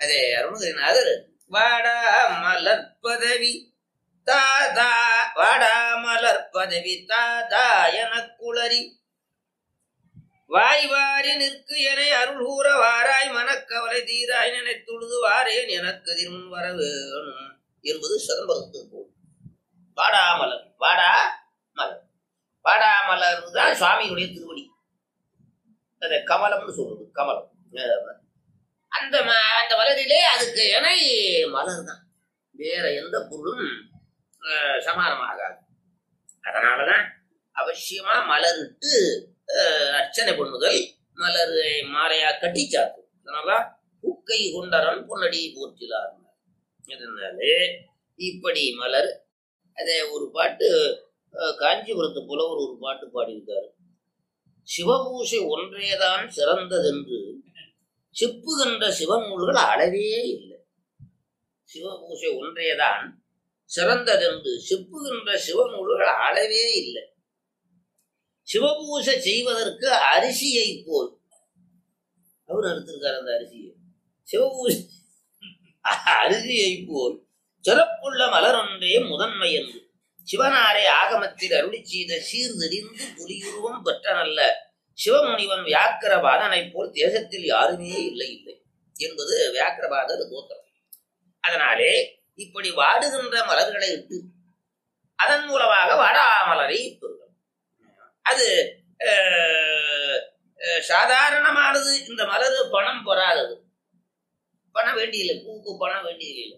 அதே அருணகிரிநாதர் வாடா மலர் பதவி தாதா வாடா மலர் பதவி தாதா எனக் குளறி வாய் வாரி நிற்கு என அருள் கூற வாராய் மனக்கவலை தீராய் நினைத்துழுது வாரேன் எனக்கு திருமுன் வர வேணும் என்பது சிதம்பரத்து போல் வாடா மலர் வாடா மலர் வாடா மலர் தான் சுவாமியுடைய திருவடி அந்த கமலம்னு சொல்றது கமலம் அஹ் அந்த ம- அந்த மலரிலே அதுக்கு இணை மலர் தான் வேற எந்த பொருளும் அஹ், சமானமாகாது அதனாலதான் அவசியமா மலரிட்டு அஹ், அர்ச்சனை பண்ணுதல் மலரை மாலையா கட்டி சாத்தும் அதனாலதான் பூக்கை கொண்டரன் பொன்னடி போற்றிலார் இதனாலே இப்படி மலர் அதே ஒரு பாட்டு அஹ், காஞ்சிபுரத்து புலவர் ஒரு பாட்டு பாடியிருக்காரு சிவபூசை ஒன்றேதான் சிறந்ததென்று செப்புகின்ற சிவநூல்கள் அளவே இல்லை சிவபூசை ஒன்றேதான் சிறந்ததென்று செப்புகின்ற சிவநூல்கள் அளவே இல்லை சிவபூசை செய்வதற்கு அரிசியை போல் அவர் அறுத்திருக்காரு அந்த அரிசியை சிவபூசை அரிசியை போல் சிறப்புள்ள மலரொன்றே முதன்மை என்று சிவனாரை ஆகமத்தில் அருளி செய்த சீர்தெறிந்து புலியுருவம் பெற்ற நல்ல சிவமுனிவன் வியாக்கிரபாதனைப் போல் தேசத்தில் யாருமே இல்லை இல்லை என்பது வியாக்கிரபாதர் தோத்திரம் அதனாலே இப்படி வாடுகின்ற மலர்களை இட்டு அதன் மூலமாக வாடாமலரை இட்டுள்ளோம் அது அஹ், அஹ், சாதாரணமானது இந்த மலர் பணம் பெறாதது பணம் வேண்டியில்லை பூக்கு பணம் வேண்டியதில்லை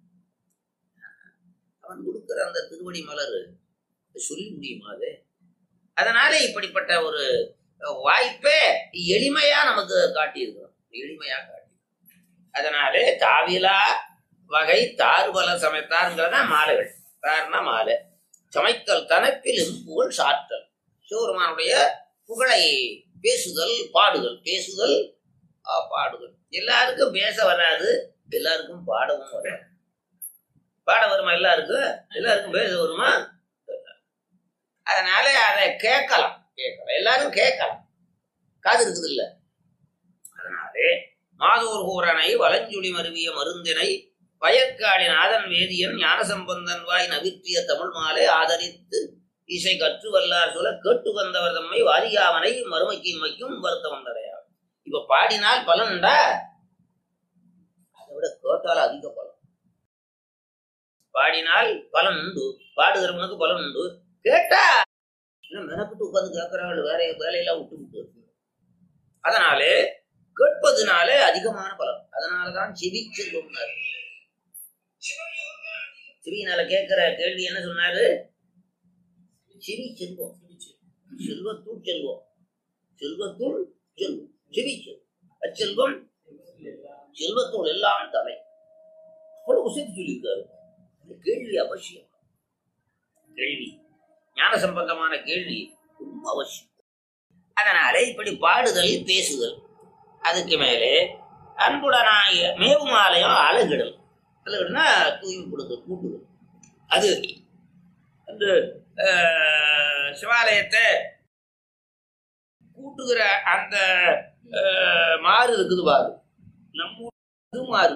அவன் கொடுக்கிற அந்த திருவடி மலர் சொல்லி முடியுமா அது அதனால இப்படிப்பட்ட ஒரு வாய்ப்பே எளிமையா நமக்கு காட்டியிருக்கிறோம் எளிமையா காட்டி அதனாலே தாவிலா வகை தார்வல சமைத்தாருங்கிறத மாலைகள் தார்னா மாலை சமைத்தல் தனப்பிலும் புகழ் சாற்றல் சிவபெருமானுடைய புகழை பேசுதல் பாடுதல் பேசுதல் ஆ, பாடுதல் எல்லாருக்கும் பேச வராது எல்லாருக்கும் பாடவும் வராது பாட வருமா எல்லாருக்கும் எல்லாருக்கும் பேச வருமா அதனால அதை கேட்கலாம் கேட்கலாம் எல்லாரும் கேட்கலாம் காது இருக்குது இல்ல அதனாலே மாதோர் கூரனை வலஞ்சுழி மருவிய மருந்தினை வயற்காடி நாதன் வேதியன் ஞானசம்பந்தன் வாய் நவிற்றிய தமிழ் மாலை ஆதரித்து இசை கற்று வல்லார் சொல்ல கேட்டு வந்தவர் தம்மை வாரியாவனை மறுமைக்கு இம்மைக்கும் வருத்தம் வந்தடையா இப்ப பாடினால் பலன் உண்டா அதை விட கேட்டால் அதிக பலன் பாடினால் பலன் உண்டு பாடுகிறவனுக்கு பலன் உண்டு கேட்டா இன்னும் மெனக்கிட்டு உட்கார்ந்து கேட்கிறாள் வேற வேலையெல்லாம் விட்டு விட்டு அதனாலே கேட்பதுனாலே அதிகமான பலன் அதனாலதான் செவி செல்வம்னாரு செவியினால கேட்கிற கேள்வி என்ன சொன்னாரு செவி செல்வம் செல்வத்துள் செல்வம் செல்வத்துள் செல்வம் செவி செல்வம் அச்செல்வம் செல்வத்தோடு எல்லாம் தலை அவ்வளவு சேர்த்து சொல்லியிருக்காரு இந்த கேள்வி அவசியம் கேள்வி ஞான சம்பந்தமான கேள்வி ரொம்ப அவசியம் அதனால இப்படி பாடுதல் பேசுதல் அதுக்கு மேலே அன்புடனாய மேவும் ஆலயம் அழகிடல் அழகிடனா தூய்மைப்படுதல் கூட்டுதல் அது அந்த அஹ், சிவாலயத்தை கூட்டுகிற அந்த அஹ், மாறு இருக்குது பாரு நம்ம ஊர் இது மாறு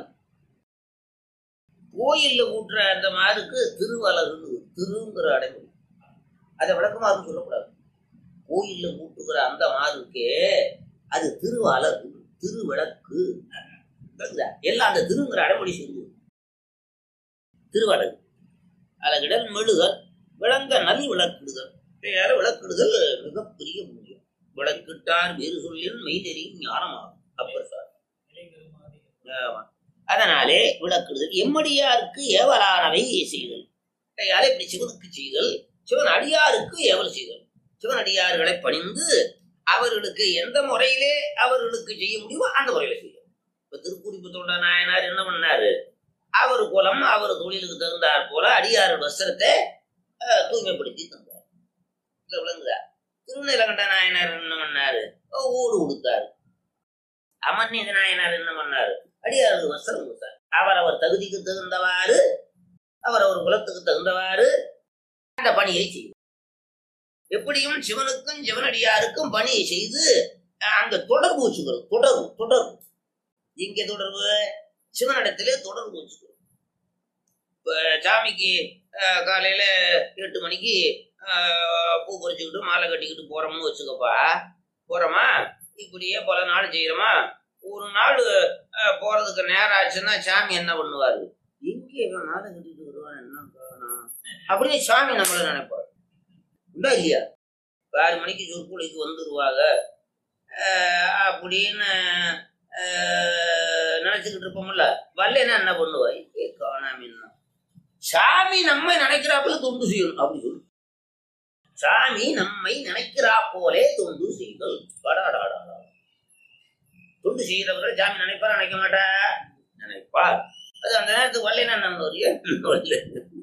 கோயில்ல கூட்டுற அந்த மாருக்கு திருவலகு திருங்கிற அடைமொழி அதை விளக்கமாக சொல்லக்கூடாது கோயில்ல கூட்டுகிற அந்த மாருக்கே அது திருவலகு திருவிளக்கு விளக்குதா? எல்லாம் அந்த திருங்கிற அடைமொழி சொல்லுது திருவலகு அழகிடல் மெழுகல் விளங்க நல் விளக்கிடுதல் வேற விளக்கிடுதல் மிகப்பெரிய முடியும் விளக்கிட்டார் வேறு சொல்லின் மெய்நெறியும் ஞானமாகும் அப்பர் சார் ஆமா. அதனாலே விளக்கிடுதல் எம்மடியாருக்கு ஏவலானவை செய்தல் கையால் இப்படி சிவனுக்கு செய்தல் சிவன் அடியாருக்கு ஏவல் செய்தல் சிவன் அடியார்களை பணிந்து அவர்களுக்கு எந்த முறையிலே அவர்களுக்கு செய்ய முடியுமோ அந்த முறையில செய்யும் இப்ப திருக்குறிப்பு தொண்ட நாயனார் என்ன பண்ணாரு அவர் குலம் அவர் தொழிலுக்கு தகுந்தார் போல அடியார் வஸ்திரத்தை அஹ், தூய்மைப்படுத்தி தந்தார் இல்ல விளங்குதா திருநீலகண்ட நாயனார் என்ன பண்ணாரு அஹ், ஊடு கொடுத்தாரு அமர்நீத நாயனார் என்ன பண்ணாரு அடியாருக்கு வஸ்திரம் கொடுத்தார் அவர் அவர் தகுதிக்கு தகுந்தவாறு அவர் அவர் குலத்துக்கு தகுந்தவாறு அந்த பணியை செய்யும் எப்படியும் சிவனுக்கும் சிவனடியாருக்கும் பணியை செய்து அஹ், அங்க தொடர்பு வச்சுக்கிறோம் தொடர்பு தொடர்பு எங்க தொடர்பு சிவனிடத்திலே தொடர்பு வச்சுக்கணும் இப்ப சாமிக்கு அஹ், காலையில எட்டு மணிக்கு அஹ், பூ பறிச்சுக்கிட்டு மாலை கட்டிக்கிட்டு போறோம்னு வச்சுக்கப்பா போறோமா இப்படியே பல நாள் செய்யறோமா ஒரு நாள் அஹ், போறதுக்கு நேரம் ஆச்சுன்னா சாமி என்ன பண்ணுவாரு எங்கே இவன் மாலை கட்டிட்டு வருவான் என்ன காணோம்? அப்படின்னு சாமி நம்மள நினைப்பாரு உண்டா இல்லையா இப்ப ஆறு மணிக்கு சொற்பொழிக்கு வந்துருவாங்க அஹ், அப்படின்னு அஹ், நினைச்சுக்கிட்டு இருப்போம்ல வரலைன்னா என்ன பண்ணுவா ஏ காணாம என்ன சாமி நம்மை நினைக்கிறாப்புல தொண்டு செய்யணும் அப்படி சொல்லு சாமி நம்மை நினைக்கிறா போலே தொண்டு செய்தல் படாடாடா தொண்டு செய்கிறவர்கள் சாமி நினைப்பார் நினைக்க மாட்டா நினைப்பார் அது அந்த நேரத்துக்கு வரலைன்னா என்ன பண்ணுவாரு? ஏன் வரல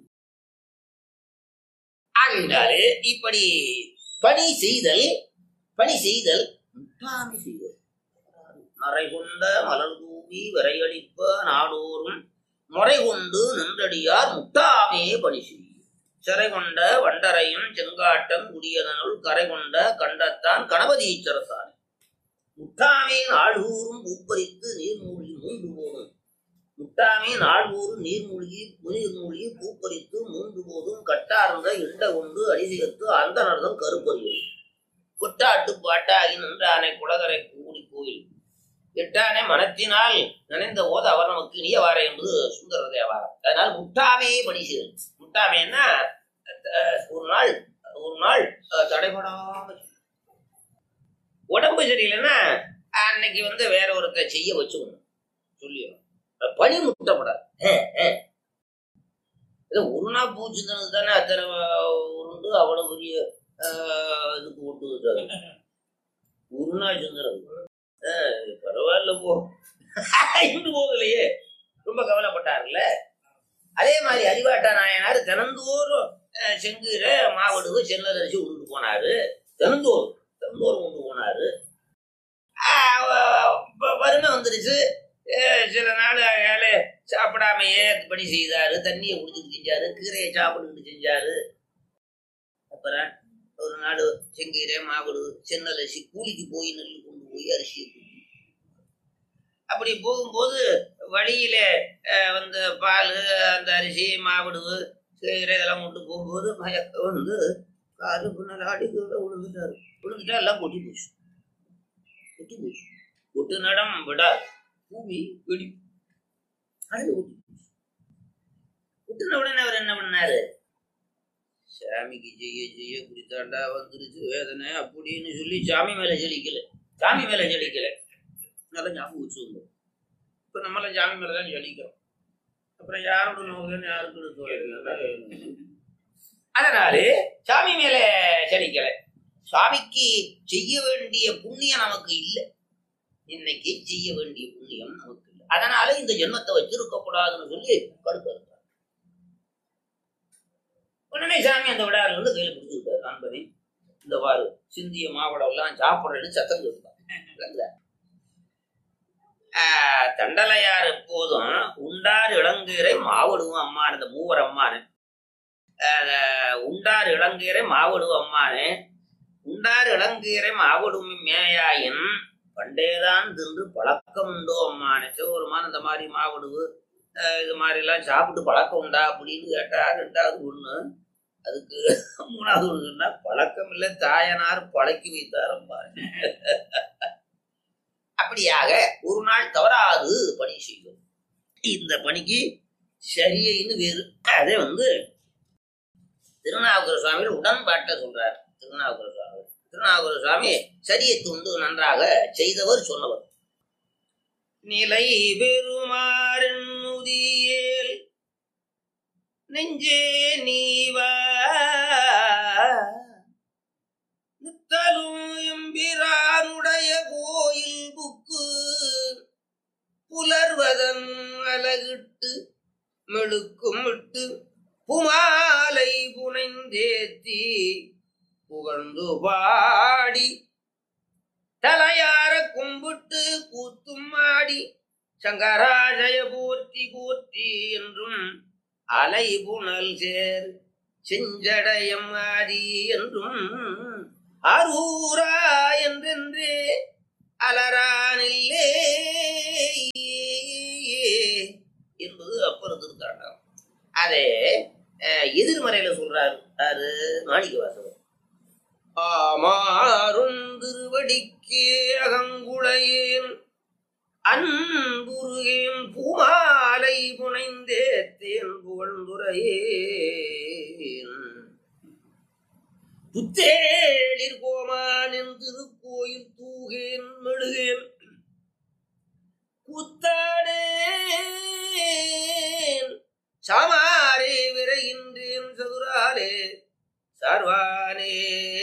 ஆகின்றாலே இப்படி பணி செய்தல் பணி செய்தல் முட்டாமை செய்தல் மறை கொண்ட மலர் தூவி விரையளிப்ப நாடோறும் முறை கொண்டு நின்றடியார் முட்டாமே பணி செய்யும் சிறை கொண்ட வண்டரையும் செங்காட்டம் குடியதனுள் கரை கொண்ட கண்டத்தான் கணபதி ஈச்சரசானி முட்டாமே நாள்தூறும் பூப்பறித்து நீர்மூழ்கி மூன்று போதும் முட்டாமே நாள்தூறும் நீர்மூழ்கி நீர் மூழ்கி பூப்பறித்து மூன்று போதும் கட்டார்ந்த இண்ட கொண்டு அடிசிகத்து அந்த நடந்தம் கருப்பறியும் குட்டாட்டு பாட்டாகி நின்றானை குளகரை கூடி கோயில் எட்டானே மனத்தினால் நினைந்த போது அவர் நமக்கு இனியவார என்பது சுந்தர தேவாரம் அதனால் முட்டாமே பணி செய்தல் முட்டாமேன்னா அஹ், ஒரு நாள் ஒரு நாள் அஹ், தடைபடாம செய்யணும். உடம்பு சரியில்லைன்னா அன்னைக்கு வந்து வேற ஒருத்த செய்ய வச்சுக்கணும் சொல்லிடும் பனி முட்டப்படாது அஹ், அஹ். இது ஒரு நாள் பூச்சி தானே அத்தனை அஹ், உருண்டு அவ்வளவு பெரிய அஹ், இதுக்கு விட்டு வச்சாரு ஒரு நாள் செஞ்சுறது பரவாயில்ல போ இன்னும் போகலையே ரொம்ப கவலைப்பட்டார்ல அதே மாதிரி அறிவாட்டா நாயனார் தினந்தோறும் அஹ், செங்கீரை மாவடுவு சென்னல் அரிசி உண்டு போனாரு தினந்தோறும் தினந்தோறும் உண்டு போனாரு ஆஹ் வ- வ- வறுமை வந்துருச்சு அஹ், சில நாள் ஏழை சாப்பிடாமையே பணி செய்தாரு தண்ணியை குடிச்சிட்டு செஞ்சாரு கீரையை சாப்பிட்டுக்கிட்டு செஞ்சாரு அப்புறம் ஒரு நாள் செங்கீரை மாவடு சென்னல் அரிசி கூலிக்கு போய் நெல் கொண்டு போய் அரிசியை கொடுத்து அப்படி போகும்போது வழியில அஹ், வந்து பால் அந்த அரிசி மாவிடுவு கீரை இதெல்லாம் கொண்டு போகும்போது மயக்கம் வந்து காலு பின்னால் ஆடி கீழே விழுந்துட்டாரு விழுந்துட்டா எல்லாம் கொட்டி போச்சு கொட்டி போச்சு கொட்டு நடம் விடா பூமி வெடி அது கொட்டி போச்சு கொட்டின உடனே அவர் என்ன பண்ணாரு சாமிக்கு செய்ய செய்ய குடித்தாண்டா வந்துருச்சு வேதனை அப்படின்னு சொல்லி சாமி மேல செழிக்கல சாமி மேல செழிக்கல நல்லா ஞாபகம் வச்சுக்கோங்க இப்ப நம்மள சாமி மேல தான் செழிக்கிறோம் அப்புறம் யாரோட நோக்கன்னு யாருக்கு தோணுது? அதனாலே சாமி மேல செழிக்கல சாமிக்கு செய்ய வேண்டிய புண்ணியம் நமக்கு இல்லை இன்னைக்கு செய்ய வேண்டிய புண்ணியம் நமக்கு இல்லை அதனால இந்த ஜென்மத்தை வச்சிருக்க கூடாதுன்னு சொல்லி கடுக்க உடனே சாமி அந்த விடாரில் இருந்து கையில பிடிச்சுக்கிட்டாரு நண்பனே இந்த வாரு சிந்திய மாவட்டம் எல்லாம் சாப்பிட்றேன்னு சத்தம் சொல்லுவாங்க தண்டலையார் எப்போதும் உண்டார் இளங்கீரை மாவடுவும் அம்மான் இந்த மூவர் அம்மானு ஆஹ், உண்டார் இளங்கீரை மாவடுவும் அம்மானு உண்டார் இளங்கீரை மாவடும் மேயாயின் பண்டேதான் தின்று பழக்கம் உண்டோ அம்மானு சிவபெருமான் இந்த மாதிரி மாவடுவு ஆஹ், இது மாதிரி எல்லாம் சாப்பிட்டு பழக்கம் உண்டா அப்படின்னு கேட்டா ரெண்டாவது ஒண்ணு அதுக்கு மூணாவது ஒண்ணுன்னா பழக்கம் இல்லை தாயனார் பழக்கி வைத்தார் அம்மானு அப்படியாக ஒரு நாள் தவறாது பணி செய்யும் இந்த பணிக்கு சரியைன்னு வேறு அதே வந்து திருநாவுக்கர சுவாமிகள் உடன்பாட்டை சொல்றார் திருநாவுக்கர சுவாமி திருநாவுக்கர சுவாமி சரியை துண்டு நன்றாக செய்தவர் சொன்னவர் நிலை பெருமாறுதியேல் நெஞ்சே நீவா நித்தலும் எம்பிரானுடைய கோயில் புக்கு புலர்வதன் அலகிட்டு மெழுக்கும் விட்டு புமாலை புனைந்தேத்தி புகழ்ந்து பாடி தலையார கும்பிட்டு கூத்தும் ஆடி சங்கராஜய போற்றி போற்றி என்றும் அலை புனல் சேர் செஞ்சடயம் ஆதி என்றும் அரூரா என்றென்றே அலரானில்லே அதே அஹ், எதிர்மறையில சொல்றாரு யாரு மாணிக்க வாசகர் ஆமாறும் திருவடிக்கே அகங்குளையேன் அன்புருகேன் பூமாலை புனைந்தே தேன் புகழ்ந்துரையேன் புத்தேளிர் கோமான் என் திருக்கோயில் தூகேன் மெழுகேன் குத்தாடேன் சாமாரே விரைகின்றேன் சதுராலே சார்வானே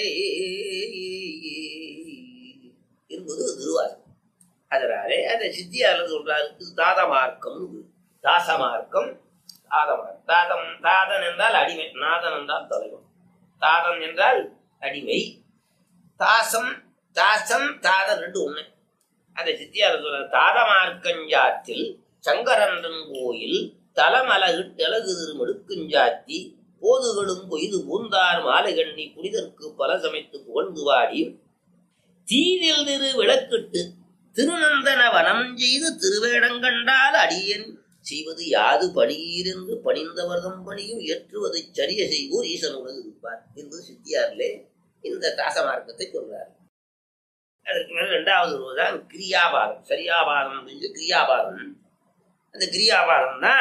என்பது திருவாசகம் அதனாலே அந்த சித்தியாளர் சொல்றாரு இது தாத மார்க்கம் தாச மார்க்கம் தாதமார்க்கம் தாதம் தாதன் என்றால் அடிமை நாதன் என்றால் தலைவன் தாதம் என்றால் அடிமை தாசம் தாசம் தாதம் ரெண்டு ஒண்ணு அந்த சித்தியார் சொல்ற தாதமார்க்கஞ்சாத்தில் சங்கரன்றன் கோயில் தலமலகிட்டழகு திருமடுக்குஞ்சாத்தி போதுகளும் கொய்து பூந்தார் மாலை கண்ணி புனிதற்கு பல சமைத்து புகழ்ந்து வாடி தீவில் திரு விளக்கிட்டு திருநந்தன வனம் செய்து திருவேடங்கண்டால் அடியேன் செய்வது யாது பணியீர் என்று பணிந்தவர்தம் பணியும் ஏற்றுவதை சரிய செய்வோர் ஈசனுடன் இருப்பார் என்பது சித்தியாரிலே இந்த தாசமார்க்கத்தை சொல்றார் அதற்கு மேல இரண்டாவது தான் கிரியாபாதம் சரியாபாதம் அப்படின்னு கிரியாபாதம் அந்த கிரியாபாதம் தான்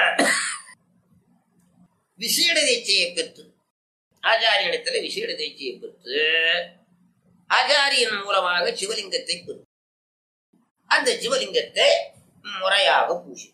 விசேட தீட்சையை பெற்று ஆச்சாரியனிடத்துல விசேட தீட்சையை பெற்று ஆச்சாரியன் மூலமாக சிவலிங்கத்தை பெற்று அந்த சிவலிங்கத்தை முறையாக பூசி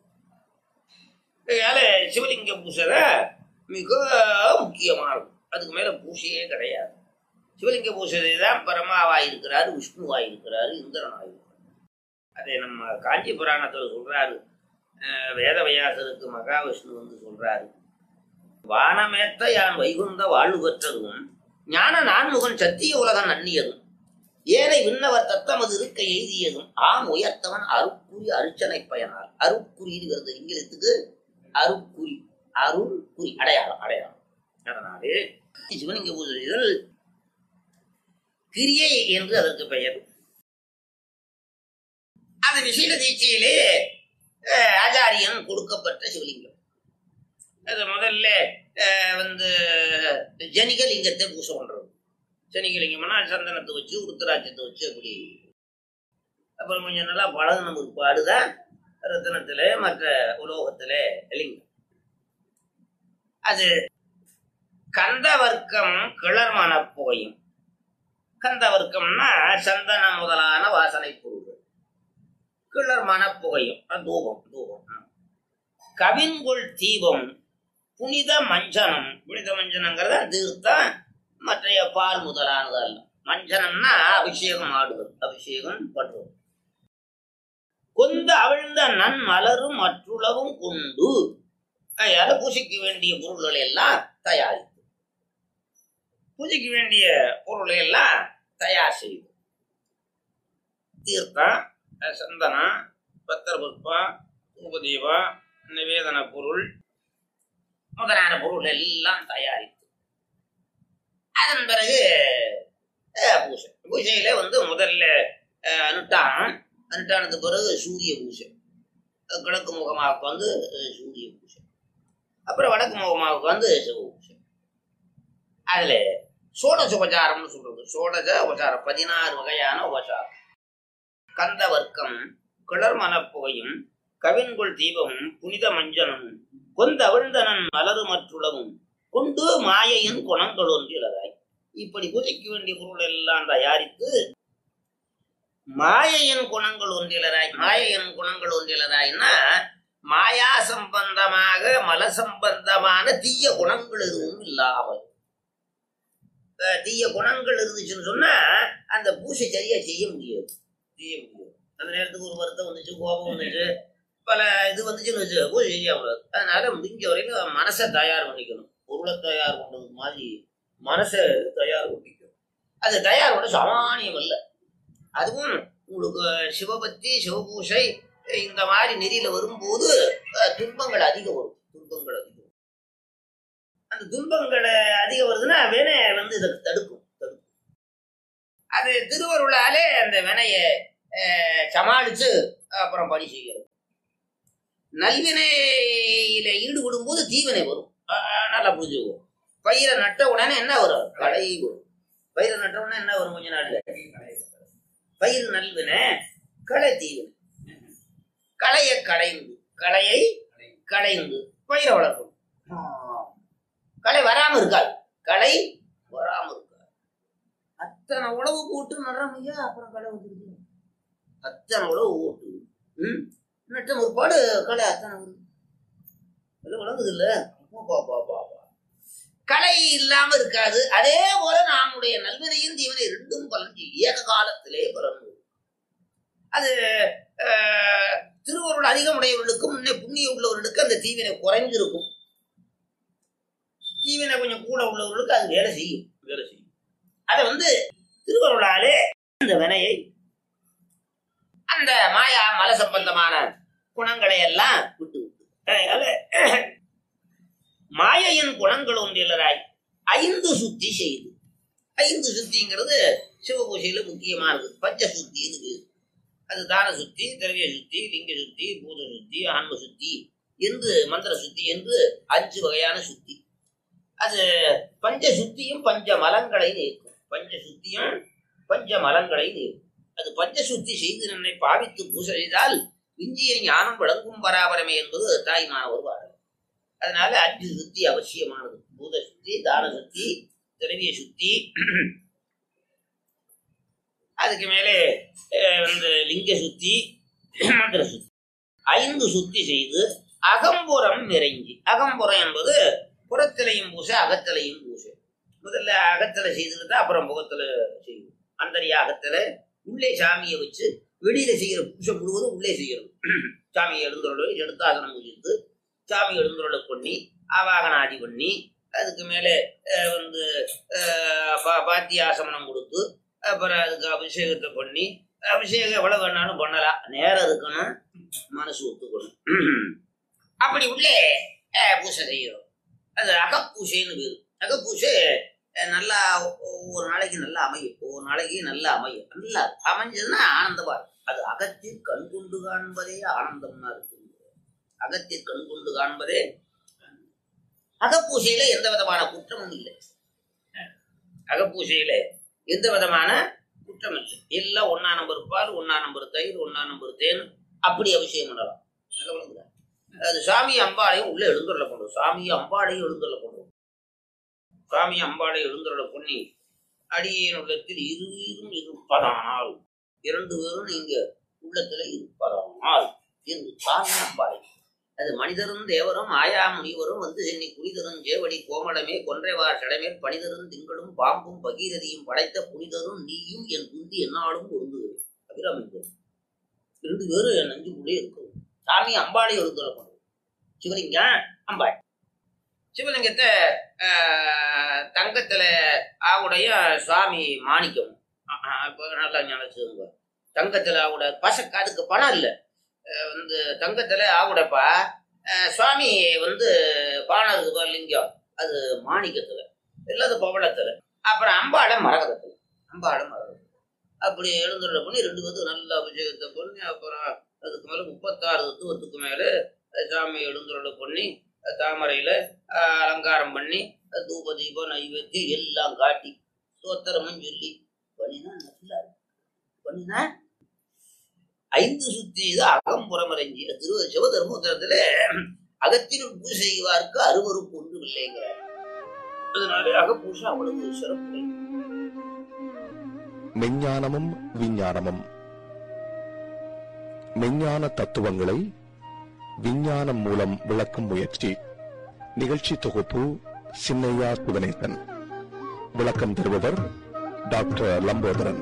அதனால சிவலிங்க பூசை மிக முக்கியமானது அதுக்கு மேல பூசையே கிடையாது சிவலிங்க பூசை தான் பரமாவாய் இருக்கிறாரு விஷ்ணுவாய் இருக்கிறாரு இந்திரனாய் இருக்கிறாரு அதை நம்ம காஞ்சி புராணத்துல சொல்றாரு அஹ் வேதவியாசருக்கு மகாவிஷ்ணு வந்து சொல்றாரு வானமேத்த யான் வைகுந்த வாழ்வு பெற்றதும் ஞான நான்முகன் சத்திய உலகம் நன்னியதும் ஏனை விண்ணவர் தத்தமது இருக்க எய்தியதும் ஆம் உயர்த்தவன் அருக்குறி அருச்சனை பயனார் அருக்குறி வருது இங்கிலத்துக்கு அருக்குறி அருள் குறி அடையாளம் அடையாளம் அதனாலே சிவலிங்க பூஜை செய்தல் கிரியை என்று அதற்கு பெயர் அந்த விசேட தீட்சையிலே அஹ், ஆச்சாரியன் கொடுக்கப்பட்ட சிவலிங்கம் அது முதல்ல அஹ், வந்து ஜனிகலிங்கத்தை பூசை பண்றது ஜனிகலிங்கம்னா சந்தனத்தை வச்சு உருத்தராட்சத்தை வச்சு அப்படி அப்புறம் கொஞ்சம் நல்லா பழகின முற்பாடுதான் ரத்தனத்துல மற்ற உலோகத்துல லிங்கம் அது கந்த வர்க்கம் கிளர் மனப்புகையும் கந்த வர்க்கம்னா சந்தன முதலான வாசனை பொருள்கள் கிளர் மனப்புகையும் அது தூபம் தூபம் ம். கவின்கொள் தீபம் புனித மஞ்சனம் புனித மஞ்சனங்கிறத தீர்த்தம் மற்றைய பால் முதலானது அல்ல மஞ்சனம்னா அபிஷேகம் ஆடுவது அபிஷேகம் பண்றது கொந்த அவிழ்ந்த நன் மலரும் மற்றுளவும் கொண்டு அதனால பூஜைக்கு வேண்டிய பொருள்களை எல்லாம் தயாரித்து பூஜைக்கு வேண்டிய பொருளை எல்லாம் தயார் செய்து தீர்த்தம் அஹ் சந்தனம் பத்திர புஷ்பம் உபதீபம் நிவேதன பொருள் முதலான பொருள் எல்லாம் தயாரித்து அதன் பிறகு அஹ், பூஜை பூஜையில வந்து முதல்ல அஹ், அனுஷ்டானம் அனுஷ்டானத்துக்கு பிறகு சூரிய பூஜை அஹ், கிழக்கு முகமாவுக்கு வந்து அஹ், சூரிய பூஜை அப்புறம் வடக்கு முகமாவுக்கு வந்து சிவ பூஜை அதுல சோடச உபச்சாரம்னு சொல்றது சோடச உபச்சாரம் பதினாறு வகையான உபச்சாரம் கந்த வர்க்கம் கிளர் மனப்புகையும் கவின்கொள் தீபமும் புனித மஞ்சனும் கொந்த அவிழ்ந்தனன் மலரு மற்றுளவும் கொண்டு மாயையின் குணங்கள் ஒன்றிலதாய் இப்படி பூஜைக்கு வேண்டிய பொருள் எல்லாம் தயாரித்து மாயையின் குணங்கள் ஒன்றிலராய் மாயையின் குணங்கள் ஒன்றிலராய்னா மாயா சம்பந்தமாக மல சம்பந்தமான தீய குணங்கள் எதுவும் இல்லாமல் அஹ் தீய குணங்கள் இருந்துச்சுன்னு சொன்னா அந்த பூஜை சரியா செய்ய முடியாது செய்ய முடியாது அந்த நேரத்துக்கு ஒரு வருத்தம் வந்துச்சு கோபம் வந்துச்சு பல இது வந்துச்சுன்னு வச்சு பூஜை செய்ய முடியாது அதனால முடிஞ்ச வரைக்கும் மனசை தயார் பண்ணிக்கணும் பொருளை தயார் பண்றது மாதிரி மனசை தயார் பண்ணிக்கணும் அது தயார் பண்ண சாமானியம் அல்ல அதுவும் உங்களுக்கு சிவபக்தி சிவபூஷை இந்த மாதிரி நெறியில வரும்போது அஹ், துன்பங்கள் அதிகம் வரும் துன்பங்கள் அதிகம் வரும். அந்த துன்பங்கள் அதிகம் வருதுன்னா வினை வந்து இதை தடுக்கும் தடுக்கும் அது திருவருளாலே அந்த வினையை அஹ், சமாளிச்சு அப்புறம் பணி செய்கிறது நல்வினையில ஈடுபடும் போது தீவினை வரும் ஆஹ் நல்லா புரிஞ்சுக்குவோம் பயிரை நட்ட உடனே என்ன வரும் களை வரும் பயிரை நட்ட உடனே என்ன வரும் கொஞ்ச நாள்ல பயிர் நல்வினை களை தீவினை களையை களைந்து களையை களைந்து பயிரை வளர்க்கணும் ஆஹ். களை வராம இருக்காது களை வராம இருக்காது அத்தனை உழவு போட்டு நடுறமையா அப்புறம் களை வந்துருது அத்தனை உழவு போட்டு ம் நட்ட முற்பாடு களை அத்தனை வருது எல்லாம் வளர்ந்தது இல்ல பா, பா, பா, பா. களை இல்லாம இருக்காது அதே போல நம்முடைய நல்வினையும் தீவனை ரெண்டும் பலன் செய்யும். ஏக காலத்திலே பலன் வரும். அது ஆஹ், திருவருள் அதிகமுடையவர்களுக்கும் முன்னே புண்ணிய உள்ளவர்களுக்கு அந்த தீவினை குறைஞ்சிருக்கும் தீவினை கொஞ்சம் கூட உள்ளவர்களுக்கு அது வேலை செய்யும் வேலை செய்யும் அதை வந்து திருவருளாலே அந்த வினையை அந்த மாயா மல சம்பந்தமான குணங்களை எல்லாம் விட்டு விட்டு அதனால மாயையின் குணங்கள் ஒன்றிலராய் ஐந்து சுத்தி செய்து ஐந்து சுத்திங்கிறது சிவபூஜையில முக்கியமானது பஞ்ச சுத்தி இது அது தான சுத்தி திரவிய சுத்தி லிங்க சுத்தி பூத சுத்தி ஆன்ம சுத்தி என்று மந்திர சுத்தி என்று அஞ்சு வகையான சுத்தி அது பஞ்ச சுத்தியும் பஞ்ச மலங்களை நீக்கும் பஞ்ச சுத்தியும் பஞ்ச மலங்களை நீக்கும் அது பஞ்ச சுத்தி செய்து என்னை பாவித்து பூசை செய்தால் விஞ்சிய ஞானம் விளங்கும் பராபரமே என்பது தாய்மானவர் பாடல் அதனால அஞ்சு சுத்தி அவசியமானது பூத சுத்தி தான சுத்தி திரவிய சுத்தி அதுக்கு மேலே அஹ், வந்து லிங்க சுத்தி மந்திர சுத்தி ஐந்து சுத்தி செய்து அகம்புறம் நிறைஞ்சி அகம்புறம் என்பது புறத்திலையும் பூசை அகத்திலையும் பூசை முதல்ல அகத்துல செய்துட்டு அப்புறம் முகத்துல செய்யும் அந்தரியா அகத்துல உள்ளே சாமியை வச்சு வெளியில செய்யற பூசை முழுவதும் உள்ளே செய்யணும் சாமியை எழுந்தருளை எடுத்தாசனம் பூஜித்து சாமி எழுந்தருளை பண்ணி ஆவாகனாதி பண்ணி அதுக்கு மேலே அஹ், வந்து அஹ், பா- பாத்தியாசமனம் கொடுத்து அப்புறம் அதுக்கு அபிஷேகத்தை பண்ணி அபிஷேகம் எவ்வளவு வேணாலும் பண்ணலாம் நேரம் அதுக்குன்னு மனசு ஒத்துக்கணும் அப்படி உள்ளே அஹ், பூசை செய்யணும் அது அகப்பூசைன்னு பேரு அகப்பூசை அஹ், நல்லா ஒ- ஒரு நாளைக்கு நல்லா அமையும் ஒரு நாளைக்கு நல்லா அமையும் நல்லா அமைஞ்சதுன்னா ஆனந்தமா இருக்கும் அது அகத்தில் கண் கொண்டு காண்பதே ஆனந்தம்னா இருக்கு அகத்தில் கண் கொண்டு காண்பதே அகப்பூசையில எந்த விதமான குற்றமும் இல்லை அகப்பூசையில எந்த விதமான குற்றம் இல்லை எல்லாம் ஒன்னா நம்பர் பால் ஒன்னா நம்பர் தயிர் ஒன்னா நம்பர் தேன் அப்படி அபிஷேகம் பண்ணலாம் நல்லா விளங்குதா? அது சாமி அம்பாளையும் உள்ள எழுந்துள்ள பண்ணும் சாமி அம்பாளையும் எழுந்துள்ள பண்ணும் சாமி அம்பாளை எழுந்துள்ள பண்ணி அடியேன் உள்ளத்தில் இருவரும் இருப்பதானால் இரண்டு பேரும் நீங்க உள்ளத்துல இருப்பதானால் என்று சாமி அம்பாளை அது மனிதரும் தேவரும் ஆயா முனிவரும் வந்து சென்னி குனிதரும் ஜேவடி கோமளமே கொன்றைவார் சடமேல் பனிதரும் திங்களும் பாம்பும் பகீரதியும் படைத்த புனிதரும் நீயும் என் குந்தி என்னாலும் பொருந்துகிறேன் அபிராமிந்தர் ரெண்டு பேரும் என் நெஞ்சுக்குள்ளே இருக்கும் சாமி அம்பாளை எழுந்துள்ள பண்ணும் சிவலிங்கம் அம்பாள் சிவலிங்கத்தை ஆஹ், தங்கத்துல ஆவுடைய சுவாமி மாணிக்கம் ஆஹ், ஆஹ், இப்ப நல்லா நினைச்சுங்க தங்கத்துல ஆவுட பசக்கு அதுக்கு பணம் இல்லை அஹ் வந்து தங்கத்துல ஆவுடப்பா அஹ் சுவாமி வந்து பானை இருக்கு பாரு லிங்கம் அது மாணிக்கத்துல இல்லாத பவளத்துல அப்புறம் அம்பாளை மரகதத்துல அம்பாளை மரகதத்துல அப்படி எழுந்துள்ள பண்ணி ரெண்டு பேத்துக்கு நல்ல அபிஷேகத்தை பண்ணி அப்புறம் அதுக்கு மேல முப்பத்தாறு தத்துவத்துக்கு மேல சாமி எழுந்துள்ள பண்ணி தாமரையில அஹ், அலங்காரம் பண்ணி தூப தீபம் நைவேத்தியம் எல்லாம் காட்டி சோத்திரமும் சொல்லி பண்ணினா நல்லா இருக்கும். பண்ணினா ஐந்து சுத்தி இது அகம்புறம் இறங்கி திரு சிவதர்மோத்தரத்துல அகத்தில் பூஜை செய்வார்க்கு அருவருப்பு ஒன்றும் இல்லைங்கிறார் அதனால அகப்பூசை அவ்வளவு சிறப்பு மெஞ்ஞானமும் விஞ்ஞானமும் மெஞ்ஞான தத்துவங்களை விஞ்ஞானம் மூலம் விளக்கும் முயற்சி நிகழ்ச்சி தொகுப்பு சின்னையா சிவனேசன் விளக்கம் தருபவர் டாக்டர் லம்போதரன்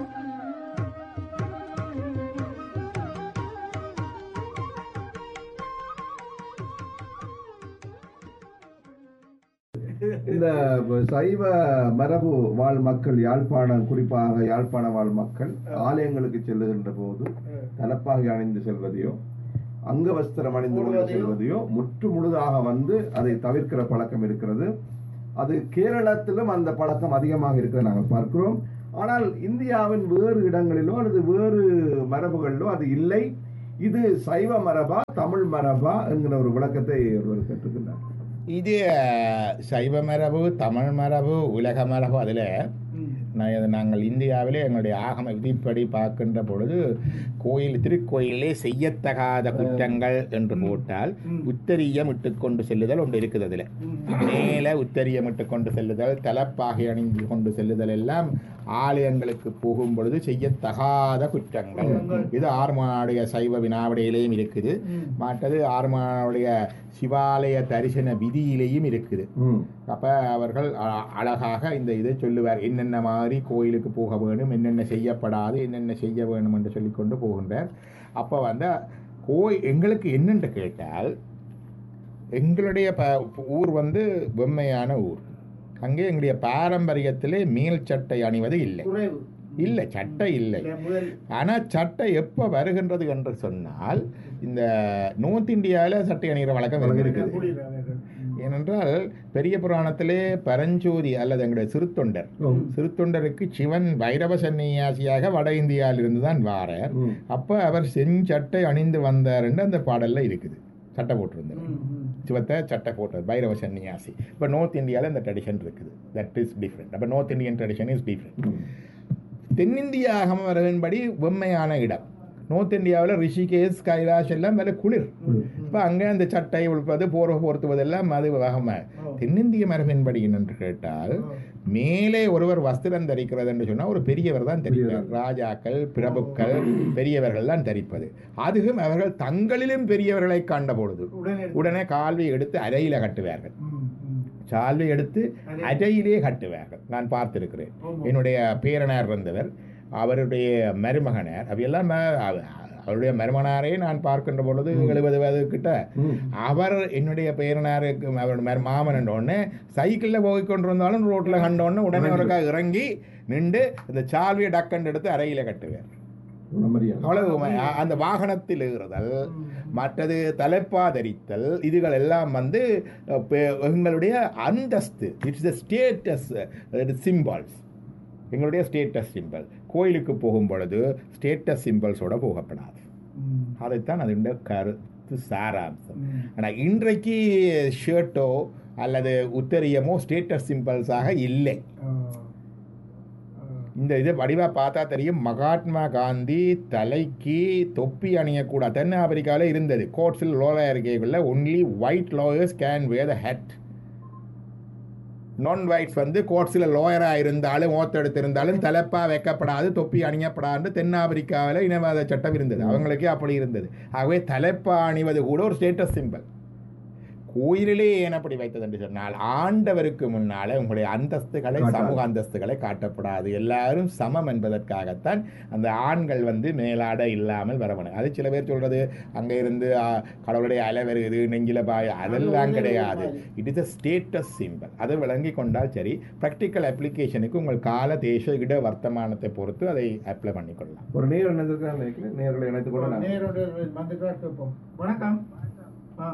இந்த சைவ மரபு வாழ் மக்கள் யாழ்ப்பாணம் குறிப்பாக யாழ்ப்பாண வாழ் மக்கள் ஆலயங்களுக்கு செல்லுகின்ற போது தலப்பாகை அணிந்து செல்வதையோ அங்க வஸ்திரம் அணிந்து கொண்டு செல்வதையோ முற்று முழுதாக வந்து அதை தவிர்க்கிற பழக்கம் இருக்கிறது அது கேரளத்திலும் அந்த பழக்கம் அதிகமாக இருக்கிறத நாங்கள் பார்க்கிறோம் ஆனால் இந்தியாவின் வேறு இடங்களிலோ அல்லது வேறு மரபுகளிலோ அது இல்லை இது சைவ மரபா தமிழ் மரபா என்கிற ஒரு விளக்கத்தை ஒருவர் கேட்டிருக்கிறார் இது அஹ், சைவ மரபு தமிழ் மரபு உலக மரபு அதில் நாங்கள் இந்தியாவிலே எங்களுடைய ஆகம விதிப்படி பார்க்கின்ற பொழுது கோயில் திருக்கோயிலே செய்யத்தகாத குற்றங்கள் என்று போட்டால் உத்தரியம் இட்டுக்கொண்டு செல்லுதல் ஒன்று இருக்குது அதில் மேலே உத்தரியம் இட்டுக்கொண்டு செல்லுதல் தலப்பாகை அணிந்து கொண்டு செல்லுதல் எல்லாம் ஆலயங்களுக்கு போகும் பொழுது செய்யத்தகாத குற்றங்கள் இது ஆர்மானுடைய சைவ வினாவிடையிலேயும் இருக்குது மற்றது ஆர்மானுடைய சிவாலய தரிசன விதியிலேயும் இருக்குது ம். அப்போ அவர்கள் அ- அழகாக இந்த இதை சொல்லுவார் என்னென்ன மாதிரி கோயிலுக்கு போக வேணும் என்னென்ன செய்யப்படாது என்னென்ன செய்ய வேணும் என்று சொல்லிக்கொண்டு போகின்றார் அப்போ வந்து கோய் எங்களுக்கு என்னென்று கேட்டால் எங்களுடைய ப ஊர் வந்து வெம்மையான ஊர் அங்கே எங்களுடைய பாரம்பரியத்திலே மேல் சட்டை அணிவது இல்லை குறைவு இல்லை சட்டை இல்லை இல்ல, முதல் ஆனால் சட்டை எப்போ வருகின்றது என்று சொன்னால் இந்த நோர்த் இந்தியாவில் சட்டை அணிகிற வழக்கம் இருக்குது குடியிருக்கிறார்கள். ஏனென்றால் பெரிய புராணத்திலே பரஞ்சோதி அல்லது எங்களுடைய சிறுத்தொண்டர் ம். சிறுத்தொண்டருக்கு சிவன் வைரவ சன்னியாசியாக வட இந்தியாவிலிருந்து தான் வாரார் ம். அப்போ அவர் செஞ்சட்டை அணிந்து வந்தார் என்று அந்த பாடல்ல இருக்குது சட்டை போட்டிருந்தார் ம், ம். சிவத்தை சட்டை போட்டது பைரவ சன்னியாசி இப்போ நார்த் இந்தியாவில் இந்த ட்ரெடிஷன் இருக்குது தட் இஸ் டிஃப்ரெண்ட் அப்போ north Indian tradition is different ம். தென்னிந்திய ஆகமவர்களின்படி வெம்மையான இடம் நார்த் இந்தியாவில் ரிஷிகேஷ் கைலாஷ் எல்லாம் மேலே குளிர் இப்போ அங்கே அந்த சட்டை உழுப்பது போர்வை போர்த்துவதெல்லாம் அது வகமை தென்னிந்திய மரபின்படி என்னென்று கேட்டால் மேலே ஒருவர் வஸ்திரம் தரிக்கிறது என்று சொன்னால் ஒரு பெரியவர் தான் தரிப்பார் ராஜாக்கள் பிரபுக்கள் பெரியவர்கள் தான் தரிப்பது அதுவும் அவர்கள் தங்களிலும் பெரியவர்களை கண்ட பொழுது உடனே உடனே கால்வி எடுத்து அறையில கட்டுவார்கள் ம், ம். சால்வை எடுத்து அறையிலே கட்டுவார்கள் நான் பார்த்திருக்கிறேன் ஆமா. என்னுடைய பேரனார் இருந்தவர் அவருடைய மருமகனார் அவையெல்லாம் ம- அவ- அவருடைய மருமகனாரே நான் பார்க்கின்ற பொழுது எழுபது வயது கிட்ட ம். அவர் என்னுடைய பேரனாருக்கு அவருடைய மரு- மாமன் உடனே சைக்கிளில் போய் கொண்டு வந்தாலும் ரோட்டில் கண்டோடனே உடனே ஒருக்கா இறங்கி நின்று இந்த சால்வியை டக்கண்டு எடுத்து அறையில கட்டுவார் உணமரியாதை. அவ்வளவு உண்மை. அ- அந்த வாகனத்தில் ஏறுதல் மற்றது தலைப்பாதரித்தல் இதுகள் எல்லாம் வந்து அஹ், பெ- எங்களுடைய அந்தஸ்து இட்ஸ் த ஸ்டேட்டஸ் சிம்பால்ஸ் எங்களுடைய ஸ்டேட்டஸ் சிம்பல் கோயிலுக்கு போகும் பொழுது ஸ்டேட்டஸ் சிம்பல்ஸோட போகப்படாது ம். அதைத்தான் அதனுடைய கருத்து சாராம்சம் ம். ஆனால் இன்றைக்கு ஷர்ட்டோ அல்லது உத்தரியமோ ஸ்டேட்டஸ் சிம்பல்ஸாக இல்லை ஆ. ஆ. இந்த இதை வடிவாக பார்த்தா தெரியும் மகாத்மா காந்தி தலைக்கு தொப்பி அணியக்கூடாது தென் ஆப்பிரிக்காவில் இருந்தது கோட்ஸில் லோயர் இருக்கைக்குள்ள only white lawyers can wear the head non whites வந்து கோட்ஸில் லோயராக இருந்தாலும் ஓத்தெடுத்திருந்தாலும் தலைப்பா வைக்கப்படாது தொப்பி அணியப்படாது தென்னாப்பிரிக்காவில் இனவாத சட்டம் இருந்தது அவங்களுக்கே அப்படி இருந்தது ஆகவே தலைப்பா அணிவது கூட ஒரு ஸ்டேட்டஸ் சிம்பல் கோயிலிலே ஏன் அப்படி வைத்தது என்று சொன்னால் ஆண்டவருக்கு முன்னால உங்களுடைய அந்தஸ்துகளை காட்டாது. சமூக அந்தஸ்துகளை காட்டப்படாது எல்லாரும் சமம் என்பதற்காகத்தான் அந்த ஆண்கள் வந்து மேலாட இல்லாமல் வரவணும் அது சில பேர் சொல்றது அங்க இருந்து ஆ, கடவுளுடைய அலை வருகிறது நெஞ்சில பாய் அதெல்லாம் கிடையாது it is a status symbol அதை விளங்கி கொண்டால் சரி ப்ராக்டிக்கல் அப்ளிகேஷனுக்கு உங்கள் கால தேச இட வர்த்தமானத்தை பொறுத்து அதை அப்ளை பண்ணிக்கொள்ளலாம் ஒரு நேர் இணைந்திருக்கான்னு நினைக்கிறேன் நேர்களை இணைத்துக் கொள்ள நான் நேரோட வந்துட்டு கேட்போம் வணக்கம் ஆ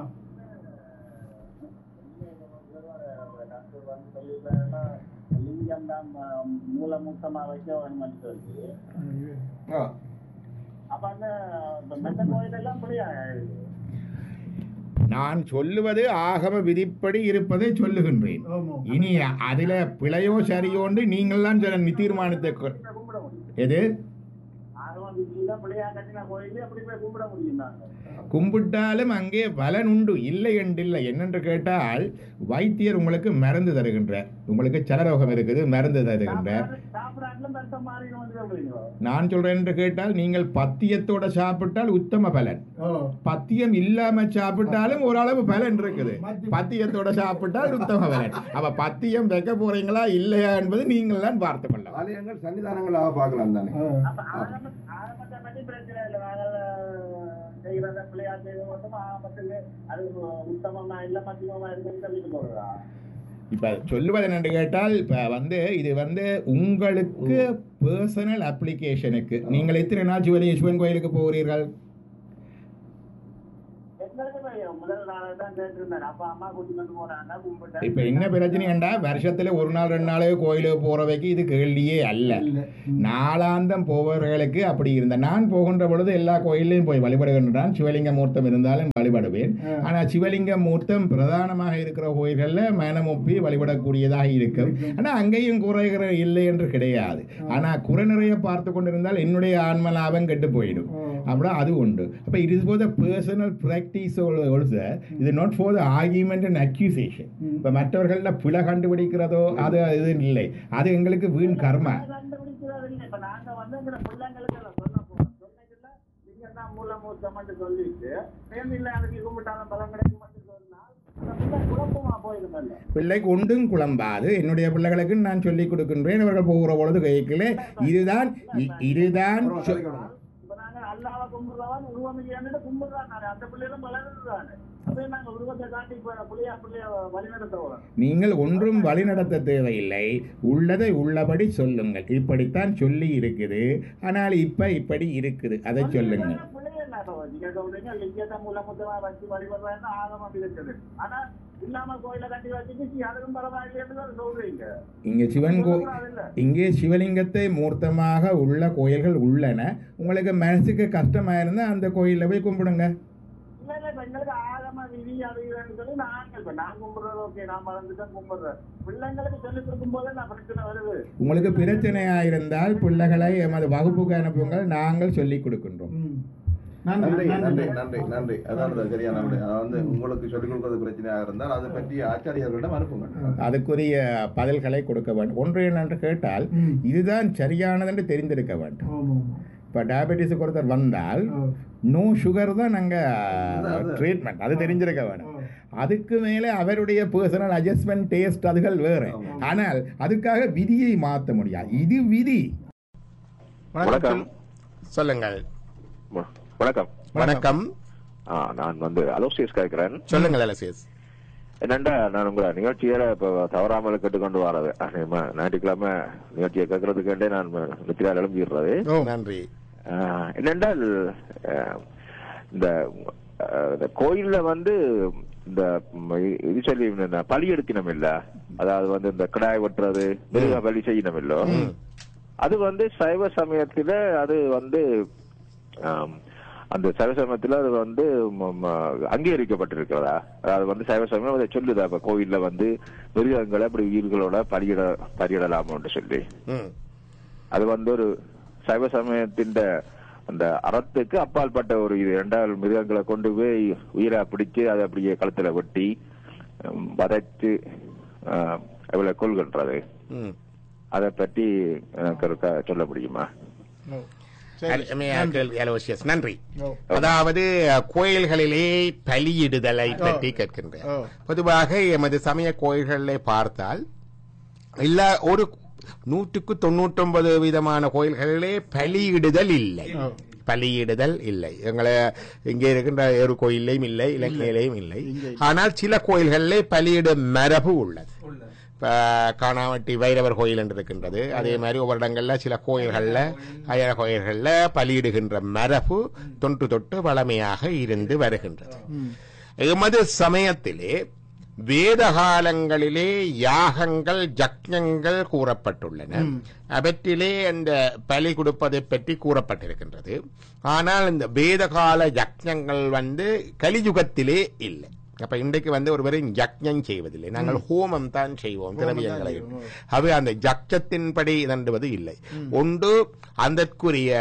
லிங்கம் தான் மூலமுத்தமா வைக்க வேணும்னு சொல்லி ஆ. அப்ப அந்த இந்த மெத்த கோயில் எல்லாம் புரியா நான் சொல்லுவது ஆகம விதிப்படி இருப்பதை சொல்லுகின்றேன் ஆமா இனி அதில் பிழையோ சரியோன்று நீங்கள்லாம் சில தீர்மானத்தை கொ- கும்பிட முடியும் எது ஆர்வம் வீட்டுல பிள்ளையா கட்டின கோயிலே அப்படி போய் கும்பிட முடியும் நாங்க கும்பிட்டாலும் அங்கே பலன் உண்டு இல்லை என்றில்லை என்னென்று கேட்டால் வைத்தியர் உங்களுக்கு மருந்து தருகின்றார் உங்களுக்கு சலரோகம் இருக்குது மருந்து தருகின்றார் சாப்பிடாட்டுல மெத்த மாதிரி வந்து சொல்றீங்களோ நான் சொல்றேன் என்று கேட்டால் நீங்கள் பத்தியத்தோட சாப்பிட்டால் உத்தம பலன் ஓ பத்தியம் இல்லாம சாப்பிட்டாலும் ஓரளவு பலன் இருக்குது பத்தியத்தோட சாப்பிட்டால் உத்தம பலன் அப்ப பத்தியம் வைக்க போறீங்களா இல்லையா என்பது நீங்கள் தான் பார்த்து கொள்ளலாம் ஆலயங்கள் சன்னிதானங்களாக பார்க்கலாம் தானே ஆ. அப்ப ஆரம்ப ஆரம்பத்தை பத்தி பிரச்சனை இல்லை நாங்கள் செய்யறத பிள்ளையா செய்வது மட்டும் ஆரம்பத்துக்கு அது உத்தமமா இல்ல மத்தியமா இருக்குன்னு சொல்லிட்டு போடுறா இப்ப சொல்லுவது என்னென்று கேட்டால் இப்ப வந்து இது வந்து உங்களுக்கு பர்சனல் அப்ளிகேஷனுக்கு நீங்கள் எத்தனை நாள் சிவனி சிவன் கோயிலுக்கு போகிறீர்கள் எங்களுக்கு தெரியும். முதல் நாள் தான் கேட்டிருந்தேன் அப்பா அம்மா கூட்டிட்டு வந்து போனாங்க கும்பிட்டேன் இப்ப என்ன பிரச்சனைண்டா வருஷத்துல ஒரு நாள் ரெண்டு நாளே கோயிலுக்கு போறவைக்கு இது கேள்வியே அல்ல நாளாந்தம் போபவர்களுக்கு அப்படி இருந்த நான் போகின்ற பொழுது எல்லா கோயிலையும் போய் வழிபடுகின்றான் சிவலிங்க மூர்த்தம் இருந்தாலும் வழிபடுவேன் ஆனா சிவலிங்க மூர்த்தம் பிரதானமாக இருக்கிற கோயில்கள்ல மனமொப்பி வழிபடக்கூடியதாக இருக்கும் ஆனா அங்கேயும் குறைகிற இல்லை என்று கிடையாது ஆனா குறை நிறைய பார்த்து கொண்டிருந்தால் என்னுடைய ஆன்ம லாபம் கெட்டு போயிடும் அப்புறம் அது உண்டு அப்ப it is for the personal practice also இது not for the argument and accusation இப்ப மற்றவர்கள பிழை கண்டுபிடிக்கிறதோ அது இது இல்லை அது எங்களுக்கு வீண் கர்மா கண்டுபிடிக்கிறது இல்லை இப்ப நாங்க வந்து எங்க பிள்ளைங்களுக்கு எல்லாம் சொல்ல போறோம் சொன்னதுல நீங்க தான் மூலமூர்த்தம்னு சொல்லிட்டு சேர்ந்து இல்ல அதுக்கு கும்பிட்டாலும் பலம் கிடைக்கும் சொன்னால் அந்த பிள்ளை குழப்பமா போயிருந்தல்ல பிள்ளைக்கு ஒன்றும் குழம்பாது என்னுடைய பிள்ளைகளுக்கு நான் சொல்லிக் கொடுக்கின்றேன் அவர்கள் போகிற பொழுது கைக்கிலே இதுதான் இ- இதுதான் சொ- இப்ப நாங்க அல்லாவை கும்பிடுறவன் உருவம் இல்லையான்னு கும்பிடுறான் நானு. அந்த பிள்ளைகளும் வளருதுதானே அப்படியே நாங்க உருவத்தை காட்டி இப்ப புள்ளியா புள்ளைய வழிநடத்துவோம் நீங்கள் ஒன்றும் வழிநடத்த தேவையில்லை உள்ளதை உள்ளபடி சொல்லுங்கள் இப்படித்தான் சொல்லி இருக்குது ஆனால் இப்ப இப்படி இருக்குது அதை சொல்லுங்கள் பிள்ளைய என்ன இப்ப நீங்க சொல்றீங்க லிங்கத்தை மூலமுத்தமா வச்சு வழிபடுறேன்னு ஆகமம் அப்படி இருக்குது ஆனா இல்லாம கோயில கட்டி வச்சுட்டு சீ, அதுக்கும் பரவாயில்லைன்னு தான் சொல்றீங்க இங்கே சிவன் கோ இல்ல இங்கே சிவலிங்கத்தை மூர்த்தமாக உள்ள கோயில்கள் உள்ளன உங்களுக்கு மனசுக்கு கஷ்டமா இருந்தா அந்த கோயில்ல போய் கும்பிடுங்க இல்ல இல்ல இப்ப எங்களுக்கு ஆகம விதி அது இதுன்னு சொல்லி நாங்க இப்ப நான் கும்பிடுறது ஓகே நான் மறந்துட்டேன் கும்பிடுறேன் பிள்ளைங்களுக்கு சொல்லி கொடுக்கும் போதே நான் பிரச்சனை வருது உங்களுக்கு பிரச்சனையா இருந்தால் பிள்ளைகளை எமது வகுப்புக்கு அனுப்புங்கள் நாங்கள் சொல்லிக் கொடுக்கின்றோம் நன்றி நன்றி நன்றி நன்றி அதான் சரியான விடை. அதாவது உங்களுக்கு சொல்லிக் கொடுக்கிறது பிரச்சனையாக இருந்தால் அதை பற்றி ஆச்சாரியர்களிடம் அனுப்புங்கள் அதுக்குரிய பதில்களை கொடுக்க வேண்டும் ஒன்று என்னென்று கேட்டால் இதுதான் சரியானது என்று தெரிந்திருக்க வேண்டும் இப்போ டயபெட்டிஸுக்கு ஒருத்தர் வந்தால் நோ சுகர் தான் நாங்கள் ட்ரீட்மெண்ட் அது தெரிஞ்சிருக்க வேணும் அதுக்கு மேலே அவருடைய பர்சனல் அட்ஜஸ்ட்மெண்ட் டேஸ்ட் அதுகள் வேறு ஆனால் அதுக்காக விதியை மாற்ற முடியாது இது விதி வணக்கம். சொல்லுங்கள் வ- வணக்கம் வணக்கம் ஆ, நான் வந்து அலோசியஸ் கேட்கிறேன் சொல்லுங்கள் அலசியஸ் என்னண்டா நான் உங்க நிகழ்ச்சியில இப்ப தவறாமல் கேட்டுக்கொண்டு வரது அநேகமா ஞாயிற்றுக்கிழமை நிகழ்ச்சியை கேட்கறதுக்கே நான் நித்திரால் எழும்பிடுறது நன்றி ஆ, என்னென்றால் ஆ, இந்த ஆ, இந்த கோயில்ல வந்து இந்த ம், இது சொல்லி இந்த பலி எடுக்கணும் இல்ல அதாவது வந்து இந்த கிடாய் வெட்டுறது மிருக பலி செய்யணும் இல்ல அது வந்து சைவ சமயத்துல அது வந்து ஆம், அந்த சைவ சமயத்துல அது வந்து ம- ம- அங்கீகரிக்கப்பட்டிருக்கிறதா அதாவது வந்து சைவ சமயம் அதை சொல்லுதா இப்ப கோயில்ல வந்து மிருகங்களை அப்படி உயிர்களோட பலியிட பலியிடலாம்னு சொல்லி ம் அது வந்து ஒரு சைவ சமயத்தின் அந்த அறத்துக்கு அப்பாற்பட்ட ஒரு இது இரண்டாவது மிருகங்களை கொண்டு போய் உயிரை பிடிச்சு அதை அப்படியே கழுத்துல வெட்டி உம், வதைச்சு ஆஹ், இவளை கொள்கின்றது ம் அதை பற்றி எனக்கு ஒருக்கா சொல்ல முடியுமா அலோசியஸ் நன்றி அதாவது கோயில்களிலே பலியிடுதலை பற்றி கேட்கின்றேன் பொதுவாக எமது சமய கோயில்களிலே பார்த்தால் எல்லா ஒரு நூற்றுக்கு தொண்ணூற்றொன்பது விதமான கோயில்களிலே பலியிடுதல் இல்லை பலியிடுதல் இல்லை எங்களை இங்கே இருக்கின்ற ஒரு கோயிலையும் இல்லை இலங்கையிலையும் இல்லை ஆனால் சில கோயில்களிலே பலியிடும் மரபு உள்ளது இப்ப காணாவட்டி வைரவர் கோயில் என்று இருக்கின்றது அதே மாதிரி ஒவ்வொரு இடங்கள்ல சில கோயில்கள்ல அயர கோயில்கள்ல பலியிடுகின்ற மரபு தொன்று தொட்டு வளமையாக இருந்து வருகின்றது எமது சமயத்திலே வேத காலங்களிலே யாகங்கள் ஜக்ஞங்கள் கூறப்பட்டுள்ளன அவற்றிலே அந்த பலி கொடுப்பதை பற்றி கூறப்பட்டிருக்கின்றது ஆனால் இந்த வேத கால யக்ஞங்கள் வந்து கலியுகத்திலே இல்லை அப்ப இன்றைக்கு வந்து ஒருவரின் யக்ஞம் செய்வதில்லை நாங்கள் ஹோமம் தான் செய்வோம் திரவியங்களை அவை அந்த யக்ஞத்தின்படி இதண்டுவது இல்லை ஒன்று அதற்குரிய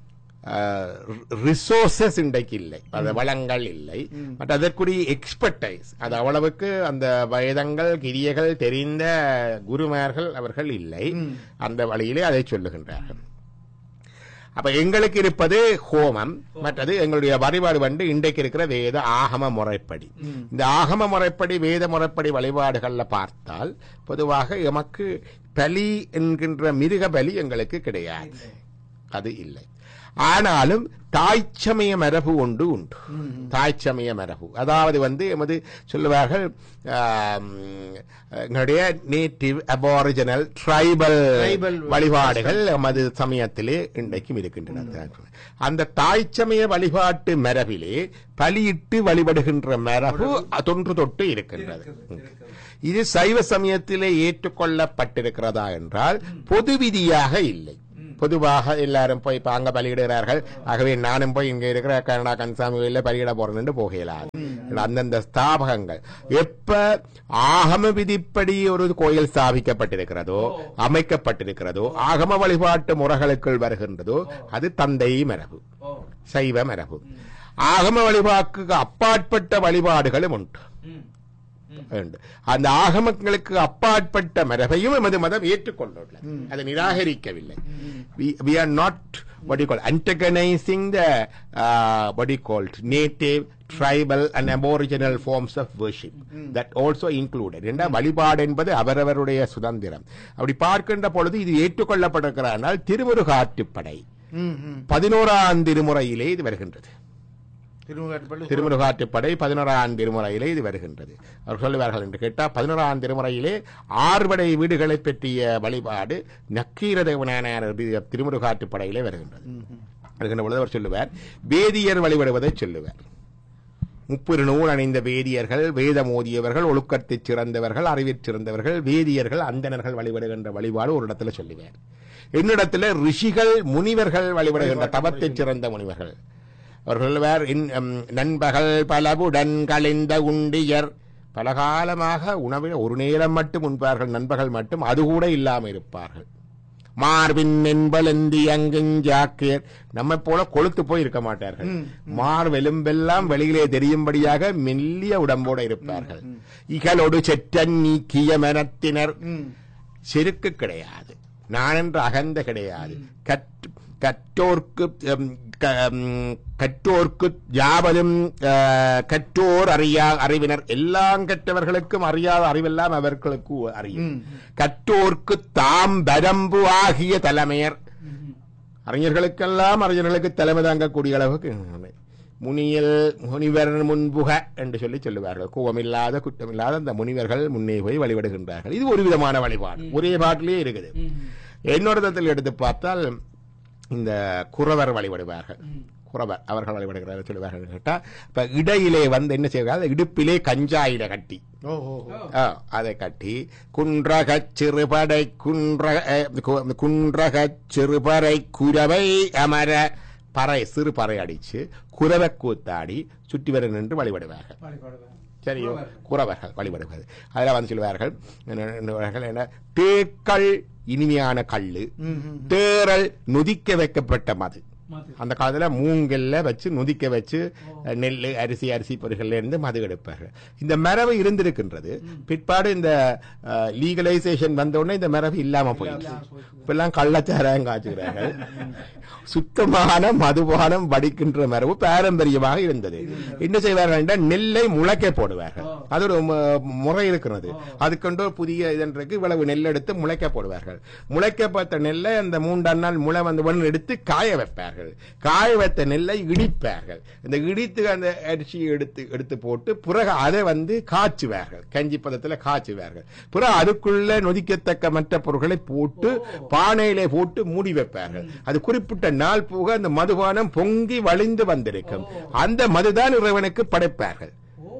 ரிசோர்சஸ் இன்றைக்கு இல்லை அந்த வளங்கள் இல்லை பட் அதற்குரிய எக்ஸ்பர்டைஸ் அது அவ்வளவுக்கு அந்த வேதங்கள் கிரியைகள் தெரிந்த குருமார்கள் அவர்கள் இல்லை அந்த வழியிலே அதை சொல்லுகின்றார்கள் அப்ப எங்களுக்கு இருப்பது ஹோமம் மற்றது எங்களுடைய வழிபாடு வந்து இன்றைக்கு இருக்கிற வேத ஆகம முறைப்படி இந்த ஆகம முறைப்படி வேத முறைப்படி வழிபாடுகள்ல பார்த்தால் பொதுவாக எமக்கு பலி என்கின்ற மிருக பலி எங்களுக்கு கிடையாது அது இல்லை ஆனாலும் தாய்ச்சமய மரபு ஒன்று உண்டு தாய்ச்சமய மரபு அதாவது வந்து எமது சொல்லுவார்கள் ஆம், எங்களுடைய நேட்டிவ் அபாரிஜினல் ட்ரைபல் வழிபாடுகள் எமது சமயத்திலே இன்றைக்கும் இருக்கின்றன அந்த தாய்ச்சமய வழிபாட்டு மரபிலே பலியிட்டு வழிபடுகின்ற மரபு தொன்று தொட்டு இருக்கின்றது இது சைவ சமயத்திலே ஏற்றுக்கொள்ளப்பட்டிருக்கிறதா என்றால் பொது விதியாக இல்லை பொதுவாக எல்லாரும் போய் இப்ப அங்க பலியிடுகிறார்கள் ஆகவே நானும் போய் இங்க இருக்கிற கனடா கன்சாமி கோயில்ல பலியிட போறேன்னு போகலாம் அந்தந்த ஸ்தாபகங்கள் எப்ப ஆகம விதிப்படி ஒரு கோயில் ஸ்தாபிக்கப்பட்டிருக்கிறதோ அமைக்கப்பட்டிருக்கிறதோ ஆகம வழிபாட்டு முறைகளுக்குள் வருகின்றதோ அது தந்தை மரபு சைவ மரபு ஆகம வழிபாட்டுக்கு அப்பாற்பட்ட வழிபாடுகளும் உண்டு உண்டு. அந்த ஆகமங்களுக்கு அப்பாற்பட்ட மரபையும் எமது மதம் ஏற்றுக்கொண்டுள்ளது அதை நிராகரிக்கவில்லை We- we are not what you call antagonizing the uh, what you called native tribal and aboriginal forms of worship that also included என்ற வழிபாடு என்பது அவரவருடைய சுதந்திரம் அப்படி பார்க்கின்ற பொழுது இது ஏற்றுக்கொள்ளப்பட்டிருக்கிறானால் திருமுருகாற்றுப்படை பதினோராம் திருமுறையிலே இது வருகின்றது திருமுருகாற்றுப்படை பதினோராம் திருமுறையிலே இது வருகின்றது அவர் சொல்லுவார்கள் என்று கேட்டால் பதினோராம் திருமுறையிலே ஆறுபடை வீடுகளை பற்றிய வழிபாடு நக்கீரதேவனான திருமுருகாற்றுப்படையிலே வருகின்றது வருகின்ற பொழுது அவர் சொல்லுவார் வேதியர் வழிபடுவதை சொல்லுவார் முப்பெரு நூல் அணிந்த வேதியர்கள் வேதம் ஓதியவர்கள் ஒழுக்கத்தைச் சிறந்தவர்கள் அறிவிற் சிறந்தவர்கள் வேதியர்கள் அந்தணர்கள் வழிபடுகின்ற வழிபாடு ஒரு இடத்துல சொல்லுவார் என்னிடத்துல ரிஷிகள் முனிவர்கள் வழிபடுகின்ற தவத்தைச் சிறந்த முனிவர்கள் அவர் சொல்லுவார் இன்- ம், நண்பகல் பலவுடன் கழிந்த உண்டியர் பல காலமாக உணவில் ஒரு நேரம் மட்டும் உண்பார்கள் நண்பர்கள் மட்டும் அது கூட இல்லாமல் இருப்பார்கள் மார்பின் என்பலந்தி அங்குஞ்சாக்கியர் நம்ம போல கொழுத்து போய் இருக்க மாட்டார்கள் மார்வெலும்பெல்லாம் வெளியிலே தெரியும்படியாக மெல்லிய உடம்போடு இருப்பார்கள் இகலொடு செற்றன் நீக்கிய மனத்தினர் செருக்கு கிடையாது நான் என்ற அகந்த கிடையாது கற்- கற்றோர்க்கு ம், க- ம், கற்றோர்க்கு யாவலும் அஹ், கற்றோர் அறியா அறிவினர் எல்லாம் கற்றவர்களுக்கும் அறியாத அறிவெல்லாம் அவர்களுக்கு அறியும் கற்றோர்க்கு தாம் பரம்பு ஆகிய தலைமையர் அறிஞர்களுக்கெல்லாம் அறிஞர்களுக்கு தலைமை தாங்கக்கூடிய அளவுக்கு முனியல் முனிவர் முன்புக என்று சொல்லி சொல்லுவார்கள் கோபமில்லாத குற்றமில்லாத அந்த முனிவர்கள் முன்னே போய் வழிபடுகின்றார்கள் இது ஒரு விதமான வழிபாடு ஒரே பாட்டிலே இருக்குது இன்னொரு விதத்தில் எடுத்து பார்த்தால் இந்த குறவர் வழிபடுவார்கள் குறவர் அவர்கள் வழிபடுகிறார்கள் சொல்லுவார்கள் கேட்டா இப்ப இடையிலே வந்து என்ன செய்வார்கள் இடுப்பிலே கஞ்சாயில கட்டி ஆ, அதை கட்டி குன்றகச் சிறுபடை குன்ற அஹ், கு- குன்றகச் சிறுபறை குரவை அமர பறை சிறு பறை அடிச்சு குரவை கூத்தாடி சுற்றி வர நின்று வழிபடுவார்கள் சரியோ குறவர்கள் வழிபடுவது அதில் வந்து சொல்லுவார்கள் என்ன- என்ன- என்ன தேக்கள் இனிமையான கல்லு தேரல் நுதிக்க வைக்கப்பட்ட மது அந்த காலத்துல மூங்கல்ல வச்சு நுதிக்க வச்சு நெல் அரிசி அரிசி பொருள்கள்ல இருந்து மது எடுப்பார்கள் இந்த மரபு இருந்திருக்கின்றது பிற்பாடு இந்த லீகலைசேஷன் வந்த உடனே இந்த மரபு இல்லாம போயிடுச்சு இப்பெல்லாம் கள்ளச்சாராயம் காய்ச்சுகிறார்கள் சுத்தமான மதுபானம் வடிக்கின்ற மரபு பாரம்பரியமாக இருந்தது என்ன செய்வார்கள் என்றால் நெல்லை முளைக்க போடுவார்கள் அது ஒரு மு- முறை இருக்கிறது அதுக்கொண்டு ஒரு புதிய இதன்றைக்கு இவ்வளவு நெல் எடுத்து முளைக்க போடுவார்கள் முளைக்கப்பட்ட நெல்லை அந்த மூன்றாம் நாள் முளை வந்து ஒன்று எடுத்து காய வைப்பார்கள் காய வைத்த நெல்லை இடிப்பார்கள் இந்த இடித்து அந்த அரிசியை எடுத்து எடுத்து போட்டு பிறகு அதை வந்து காய்ச்சுவார்கள் கஞ்சி பதத்துல காய்ச்சுவார்கள் பிறகு அதுக்குள்ள நொதிக்கத்தக்க மற்ற பொருட்களை போட்டு பானையிலே போட்டு மூடி வைப்பார்கள் அது குறிப்பிட்ட நாள் போக அந்த மதுபானம் பொங்கி வழிந்து வந்திருக்கும் அந்த மதுதான் இறைவனுக்கு படைப்பார்கள்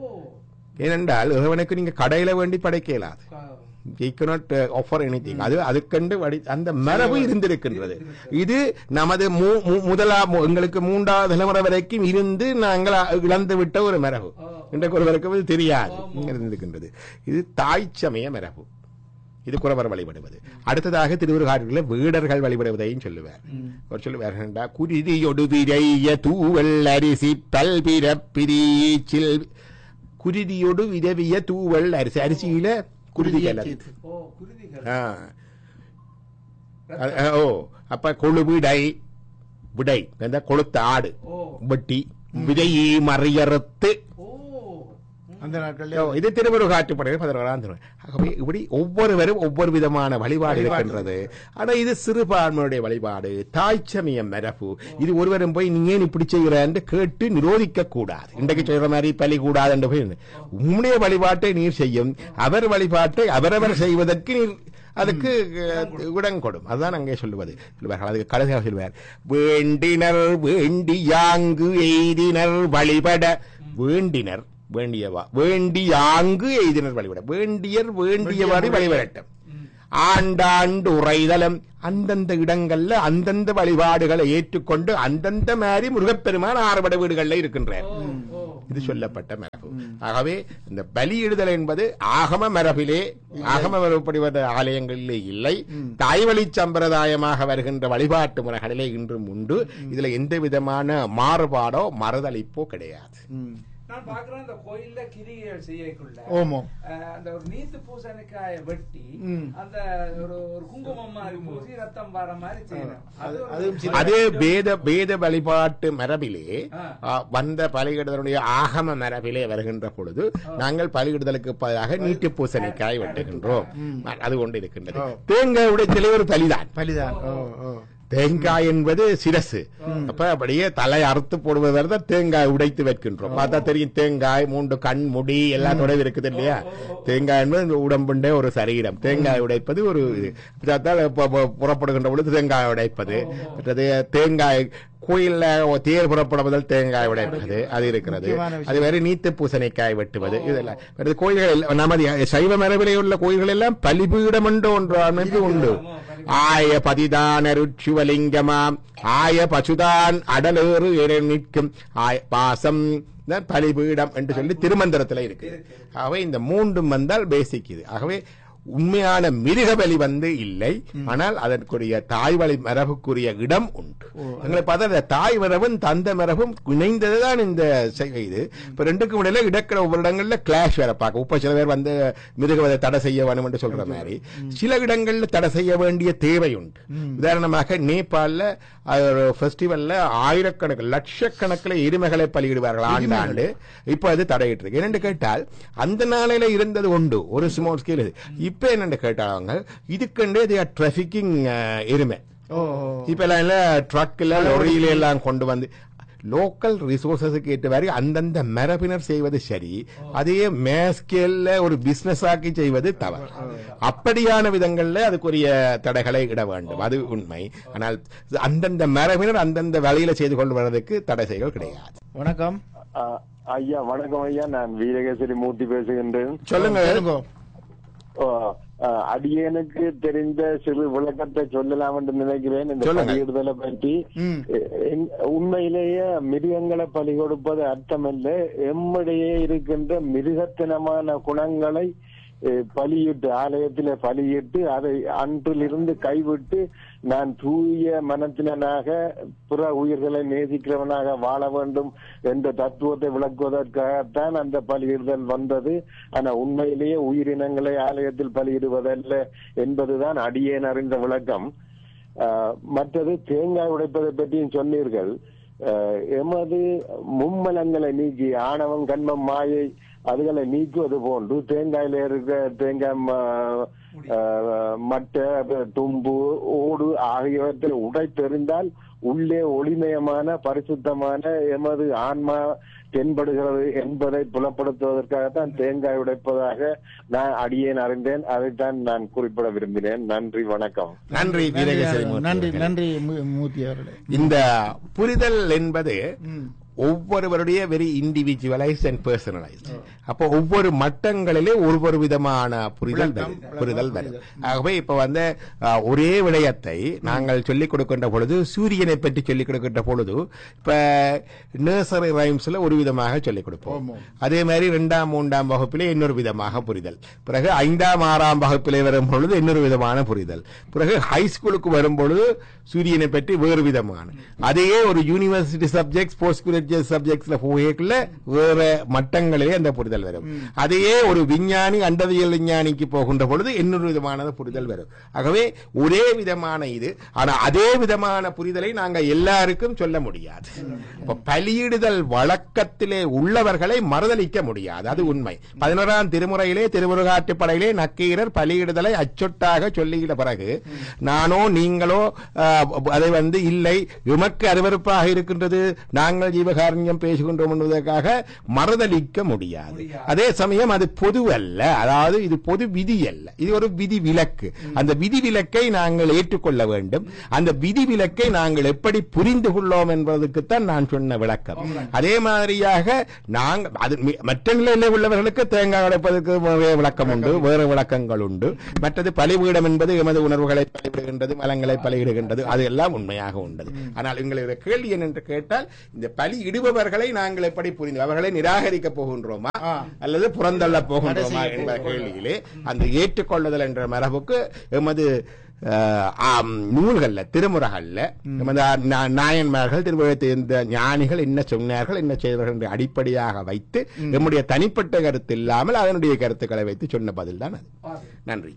ஏனென்றால் இறைவனுக்கு நீங்க கடையில வேண்டி படைக்க இயலாது he cannot uh, offer anything அது அதுக்கண்டு வடி அந்த மரபு இருந்திருக்கின்றது இது நமது மூ- மூ- முதலாம் மூ- எங்களுக்கு மூன்றாவது தலைமுறை வரைக்கும் இருந்து நாங்கள் அ- இழந்து விட்ட ஒரு மரபு இன்றைக்கு ஒருவருக்கு இது தெரியாது இருந்திருக்கின்றது இது தாய் சமய மரபு இது குறவர் வழிபடுவது அடுத்ததாக திருவுருகாட்டில் வீடர்கள் வழிபடுவதையும் சொல்லுவார் அவர் சொல்லுவார் என்றா குருதியொடு விரைய தூவல் அரிசி பல்பிரப்பிரீச்சில் குருதியொடு விரவிய தூவல் அரிசி அரிசியில குருதி கலந்து ஆ. அ- அ- ஓ அப்ப கொழு விடை விடை அந்த கொளுத்த ஆடு வெட்டி விதையை மறையறுத்து அந்த நாட்கள்ல ஓ, இது திருமுருக ஆற்றுப்படை பதினோராம் திருமுறை ஆகவே இப்படி ஒவ்வொருவரும் ஒவ்வொரு விதமான வழிபாடு இருக்கின்றது ஆனா இது சிறுபான்மையுடைய வழிபாடு தாய்ச்சமயம் மரபு இது ஒருவரும் போய் நீ ஏன் இப்படி செய்கிறான்னு கேட்டு நிரோதிக்க கூடாது இன்றைக்கு சொல்ற மாதிரி பலி கூடாது என்று போய் உம்முடைய வழிபாட்டை நீர் செய்யும் அவர் வழிபாட்டை அவரவர் செய்வதற்கு நீர் அதுக்கு அஹ், இடம் கொடும் அதுதான் அங்கே சொல்லுவது சொல்லுவார்கள் அதுக்கு கடைசியாக சொல்லுவார் வேண்டினர் வேண்டியாங்கு எய்தினர் வழிபட வேண்டினர் வேண்டியவா வேண்டியாங்கு எய்தினர் வழிபட வேண்டியர் வேண்டியவாறு வழிபடட்டும் ஆண்டாண்டு உரைதலம் அந்தந்த இடங்கள்ல அந்தந்த வழிபாடுகளை ஏற்றுக்கொண்டு அந்தந்த மாதிரி முருகப்பெருமான் ஆறுபட வீடுகள்ல இருக்கின்றார் இது சொல்லப்பட்ட மரபு ஆகவே இந்த பலியிடுதல் என்பது ஆகம மரபிலே ஆகம மரபுப்படி வந்த ஆலயங்களிலே இல்லை தாய்வழி சம்பிரதாயமாக வருகின்ற வழிபாட்டு முறைகளிலே இன்றும் உண்டு இதுல எந்த விதமான மாறுபாடோ மறுதளிப்போ கிடையாது நான் பாக்குறேன் இந்த கோயில்ல கிரிகள் செய்யக்குள்ள ஓமோ அஹ், அந்த ஒரு நீத்து பூசணிக்காய வெட்டி ம். அந்த ஒரு ஒரு குங்குமம் மாதிரி பூசி ரத்தம் வர மாதிரி செய்யணும் அது ஒரு- அதுவும் சில- அதே வேத வேத வழிபாட்டு மரபிலே ஆ. ஆ, வந்த பலியிடுதலுடைய ஆகம மரபிலே வருகின்ற பொழுது நாங்கள் பலியிடுதலுக்கு பதிலாக நீட்டு பூசணிக்காய் வெட்டுகின்றோம் அது கொண்டு இருக்கின்றது தேங்காய் உடைத்தலே ஒரு பலிதான் பலிதான் ஓ ஓ தேங்காய் என்பது சிரசு அப்ப அப்படியே தலை அறுத்து போடுவது தான் தேங்காய் உடைத்து வைக்கின்றோம் பார்த்தா தெரியும் தேங்காய் மூன்று கண் முடி எல்லாத்தோட இருக்குது இல்லையா தேங்காய் என்பது இந்த உடம்புண்டே ஒரு சரீரம் தேங்காய் உடைப்பது ஒரு இது அதால் இப்ப- இப்ப புறப்படுகின்ற பொழுது தேங்காய் உடைப்பது மற்றது தேங்காய் கோயில்ல தேர் புறப்படுவதில் தேங்காய் உடைப்பது அது இருக்கிறது முக்கியமான விஷயம். அது வேறு நீத்து பூசணிக்காய் வெட்டுவது இதெல்லாம் வேறு கோயில்கள் எல்லாம் நமது சைவ மரபிலே உள்ள கோயில்கள் எல்லாம் பலிபீடம் என்று ஒன்று அமைப்பு உண்டு ஆய பதிதான ருட்சுவலிங்கமாம் ஆய பசுதான் அடலேறு என நிற்கும் ஆய பாசம் தான் பலிபீடம் என்று சொல்லி திருமந்திரத்துல இருக்கு ஆகவே இந்த மூன்றும் வந்தால் பேசிக் இது ஆகவே உண்மையான மிருக பலி வந்து இல்லை ஆனால் அதற்குரிய தாய் வழி மரபுக்குரிய இடம் உண்டு எங்களை பார்த்தா இந்த தாய் மரபும் தந்த மரபும் இணைந்ததுதான் இந்த செய்கை இது இப்ப ரெண்டுக்கும் இடையில இடக்கிற ஒவ்வொரு இடங்கள்ல கிளாஷ் வேற பார்க்க இப்ப சில பேர் வந்து மிருகவதை தடை செய்ய வேணும் என்று சொல்ற மாதிரி சில இடங்கள்ல தடை செய்ய வேண்டிய தேவை உண்டு உதாரணமாக நேபாளில் ஒரு ஃபெஸ்டிவல்ல ஆயிரக்கணக்கில் லட்சக்கணக்கில் எருமைகளை பலியிடுவார்கள் ஆண்டாண்டு இப்ப அது தடையிட்டு இருக்கு என்னென்று கேட்டால் அந்த நாளையில இருந்தது உண்டு ஒரு ஸ்மால் ஸ்கேல் இது இப்ப என்னென்று கேட்டாங்க இதுக்கண்டே டிராபிக்கிங் எருமை ஓ ஓ இப்ப எல்லாம் இல்ல ட்ரக்ல லொரியில எல்லாம் கொண்டு வந்து லோக்கல் ரிசோர்சஸுக்கு ஏற்றவாறு அந்தந்த மரபினர் செய்வது சரி அதையே மேஸ்கேல்ல ஒரு பிசினஸ் ஆக்கி செய்வது தவறு அப்படியான விதங்கள்ல அதுக்குரிய தடைகளை இட வேண்டும் அது உண்மை ஆனால் அந்தந்த மரபினர் அந்தந்த வழியில செய்து கொண்டு வர்றதுக்கு தடை செய்கள் கிடையாது வணக்கம் ஆ, ஐயா வணக்கம் ஐயா நான் வீரகேசரி மூர்த்தி பேசுகின்றேன் சொல்லுங்க சொல்லுங்க ஓ, ஆ, அடியேனுக்கு தெரிந்த சிறு விளக்கத்தை சொல்லலாம் என்று நினைக்கிறேன் இந்த சொல்லுங்க. பலியிடுதலை பற்றி ம். எ- எங்- உண்மையிலேயே மிருகங்களை பலி கொடுப்பது அர்த்தமல்ல எம்மிடையே இருக்கின்ற மிருகத்தனமான குணங்களை எ, பலியிட்டு ஆலயத்திலே பலியிட்டு அதை அன்றிலிருந்து கைவிட்டு நான் தூய மனத்தினனாக புற உயிர்களை நேசிக்கிறவனாக வாழ வேண்டும் என்ற தத்துவத்தை விளக்குவதற்காகத்தான் அந்த பலியிடுதல் வந்தது ஆனா உண்மையிலேயே உயிரினங்களை ஆலயத்தில் பலியிடுவதல்ல என்பதுதான் அடியேன் அறிந்த விளக்கம் ஆஹ், மற்றது தேங்காய் உடைப்பதை பற்றியும் சொன்னீர்கள் ஆஹ், எமது மும்மலங்களை நீக்கி ஆணவம் கண்மம் மாயை அதுகளை நீக்குவது போன்று தேங்காயில இருக்க தேங்காய் ம- ஆஹ், மட்டை அப்புறம் தும்பு ஓடு ஆகியவற்றை உடைத்தெறிந்தால் உள்ளே ஒளிமயமான பரிசுத்தமான எமது ஆன்மா தென்படுகிறது என்பதை புலப்படுத்துவதற்காகத்தான் தேங்காய் உடைப்பதாக நான் அடியேன் அறிந்தேன் அதைத்தான் நான் குறிப்பிட விரும்பினேன் நன்றி வணக்கம் நன்றி வீரகேசரி மூர்த்தி நன்றி அவர்களே. நன்றி மூ- மூர்த்தி அவர்களே இந்த புரிதல் என்பது ம். ஒவ்வொருவருடைய வெரி இண்டிவிஜுவலைஸ் அண்ட் பர்சனலைஸ் அப்போ ஒவ்வொரு மட்டங்களிலே ஒவ்வொரு விதமான புரிதல் விளக்கம், வரும். புரிதல் வரும் புரிதல். ஆகவே இப்ப வந்து அஹ், ஒரே விடயத்தை நாங்கள் சொல்லிக் கொடுக்கின்ற பொழுது சூரியனை பற்றி சொல்லிக் கொடுக்கின்ற பொழுது இப்ப நர்சரி ரைம்ஸ்ல ஒரு விதமாக சொல்லிக் கொடுப்போம் ஆமாம். அதே மாதிரி இரண்டாம் மூன்றாம் வகுப்பிலே இன்னொரு விதமாக புரிதல் பிறகு ஐந்தாம் ஆறாம் வகுப்பிலே வரும் பொழுது இன்னொரு விதமான புரிதல் பிறகு ஹை ஸ்கூலுக்கு வரும் பொழுது சூரியனை பற்றி வேறு விதமான அதையே ஒரு யூனிவர்சிட்டி சப்ஜெக்ட் போஸ்ட் ரிலிஜியஸ் சப்ஜெக்ட்ஸ்ல போகல வேற மட்டங்களிலே அந்த புரிதல் வரும் அதையே ஒரு விஞ்ஞானி அண்டவியல் விஞ்ஞானிக்கு போகின்ற பொழுது இன்னொரு விதமான புரிதல் வரும் ஆகவே ஒரே விதமான இது ஆனா அதே விதமான புரிதலை நாங்க எல்லாருக்கும் சொல்ல முடியாது அப்ப பலியிடுதல் வழக்கத்திலே உள்ளவர்களை மறுதலிக்க முடியாது அது உண்மை பதினோராம் திருமுறையிலே திருமுருகாற்றுப்படையிலே நக்கீரர் பலியிடுதலை அச்சொட்டாக சொல்லியிட பிறகு நானோ நீங்களோ ஆஹ், அதை வந்து இல்லை எமக்கு அருவருப்பாக இருக்கின்றது நாங்கள் ஜீவகாரண்யம் பேசுகின்றோம் என்பதற்காக மறுதலிக்க முடியாது அதே சமயம் அது பொது அல்ல அதாவது இது பொது விதி அல்ல இது ஒரு விதி விலக்கு அந்த விதி விலக்கை நாங்கள் ஏற்றுக்கொள்ள வேண்டும் அந்த விதி விலக்கை நாங்கள் எப்படி புரிந்து கொள்ளோம் என்பதற்குத்தான் நான் சொன்ன விளக்கம் அதே மாதிரியாக நாங்கள் அது மி- மற்ற நிலையில் உள்ளவர்களுக்கு தேங்காய் உடைப்பதற்கு வேறு விளக்கம் உண்டு வேறு விளக்கங்கள் உண்டு மற்றது பலிபீடம் என்பது எமது உணர்வுகளை பலிவிடுகின்றது மலங்களை பலியிடுகின்றது அது எல்லாம் உண்மையாக உண்டது ஆனால் எங்களுடைய கேள்வி என்னென்று கேட்டால் இந்த பலி இடுபவர்களை நாங்கள் எப்படி புரிந்து அவர்களை நிராகரிக்க போகின்றோமா அல்லது புறந்தள்ள போகின்றோமா என்ற கேள்வியிலே அந்த ஏற்றுக்கொள்ளுதல் என்ற மரபுக்கு எமது அஹ், ஆம், நூல்கள்ல திருமுறைகள்ல எமது நா- நாயன்மார்கள் திருமுறை இந்த ஞானிகள் என்ன சொன்னார்கள் என்ன செய்தார்கள் என்று அடிப்படையாக வைத்து நம்முடைய தனிப்பட்ட கருத்து இல்லாமல் அதனுடைய கருத்துக்களை வைத்து சொன்ன பதில் தான் அது நன்றி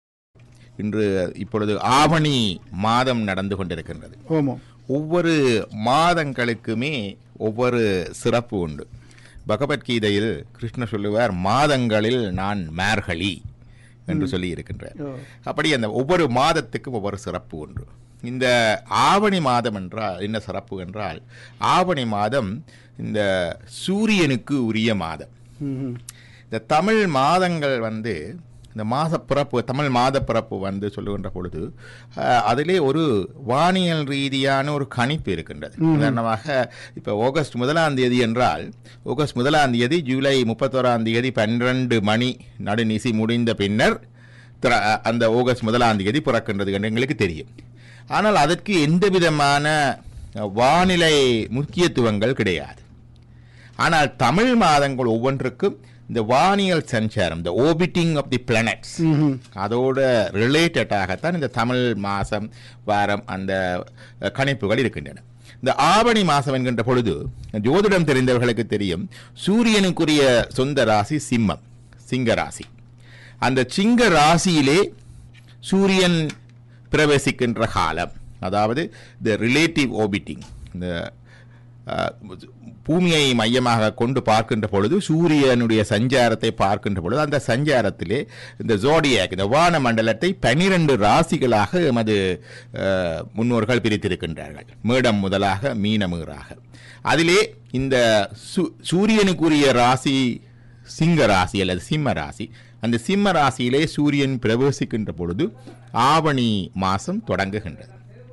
இன்று இப்பொழுது ஆவணி மாதம் நடந்து கொண்டிருக்கின்றது ஓமோ ஒவ்வொரு மாதங்களுக்குமே ஒவ்வொரு சிறப்பு உண்டு பகவத்கீதையில் கிருஷ்ணர் சொல்லுவார் மாதங்களில் நான் மார்கழி என்று சொல்லி இருக்கின்றார் அப்படி அந்த ஒவ்வொரு மாதத்துக்கும் ஒவ்வொரு சிறப்பு உண்டு இந்த ஆவணி மாதம் என்றால் என்ன சிறப்பு என்றால் ஆவணி மாதம் இந்த சூரியனுக்கு உரிய மாதம் இந்த தமிழ் மாதங்கள் வந்து இந்த மாத பிறப்பு தமிழ் மாத பிறப்பு வந்து சொல்லுகின்ற பொழுது அஹ், அதிலே ஒரு வானியல் ரீதியான ஒரு கணிப்பு இருக்கின்றது உதாரணமாக இப்போ ஆகஸ்ட் முதலாம் தேதி என்றால் ஆகஸ்ட் முதலாம் தேதி ஜூலை முப்பத்தோராம் தேதி பன்னிரண்டு மணி நடுநிசி முடிந்த பின்னர் திர- அந்த ஆகஸ்ட் முதலாம் தேதி பிறக்கின்றது என்று எங்களுக்கு தெரியும் ஆனால் அதற்கு எந்த விதமான அஹ், வானிலை முக்கியத்துவங்கள் கிடையாது ஆனால் தமிழ் மாதங்கள் ஒவ்வொன்றுக்கும் இந்த வானியல் சஞ்சாரம் இந்த ஓபிட்டிங் ஆஃப் தி பிளானட்ஸ் அதோட ரிலேட்டடாகத்தான் இந்த தமிழ் மாதம் வாரம் அந்த அஹ், கணிப்புகள் இருக்கின்றன இந்த ஆவணி மாதம் என்கின்ற பொழுது ஜோதிடம் தெரிந்தவர்களுக்கு தெரியும் சூரியனுக்குரிய சொந்த ராசி சிம்மம் சிங்க ராசி அந்த சிங்க ராசியிலே சூரியன் பிரவேசிக்கின்ற காலம் அதாவது த ரிலேட்டிவ் ஓபிட்டிங் இந்த அஹ், பூமியை மையமாக கொண்டு பார்க்கின்ற பொழுது சூரியனுடைய சஞ்சாரத்தை பார்க்கின்ற பொழுது அந்த சஞ்சாரத்திலே இந்த ஜோடியாக் இந்த வான மண்டலத்தை பனிரெண்டு ராசிகளாக எமது அஹ், முன்னோர்கள் பிரித்திருக்கின்றார்கள் மேடம் முதலாக மீனமீறாக அதிலே இந்த சு- சூரியனுக்குரிய ராசி சிங்க ராசி அல்லது சிம்ம ராசி அந்த சிம்ம ராசியிலே சூரியன் பிரவேசிக்கின்ற பொழுது ஆவணி மாதம் தொடங்குகின்றது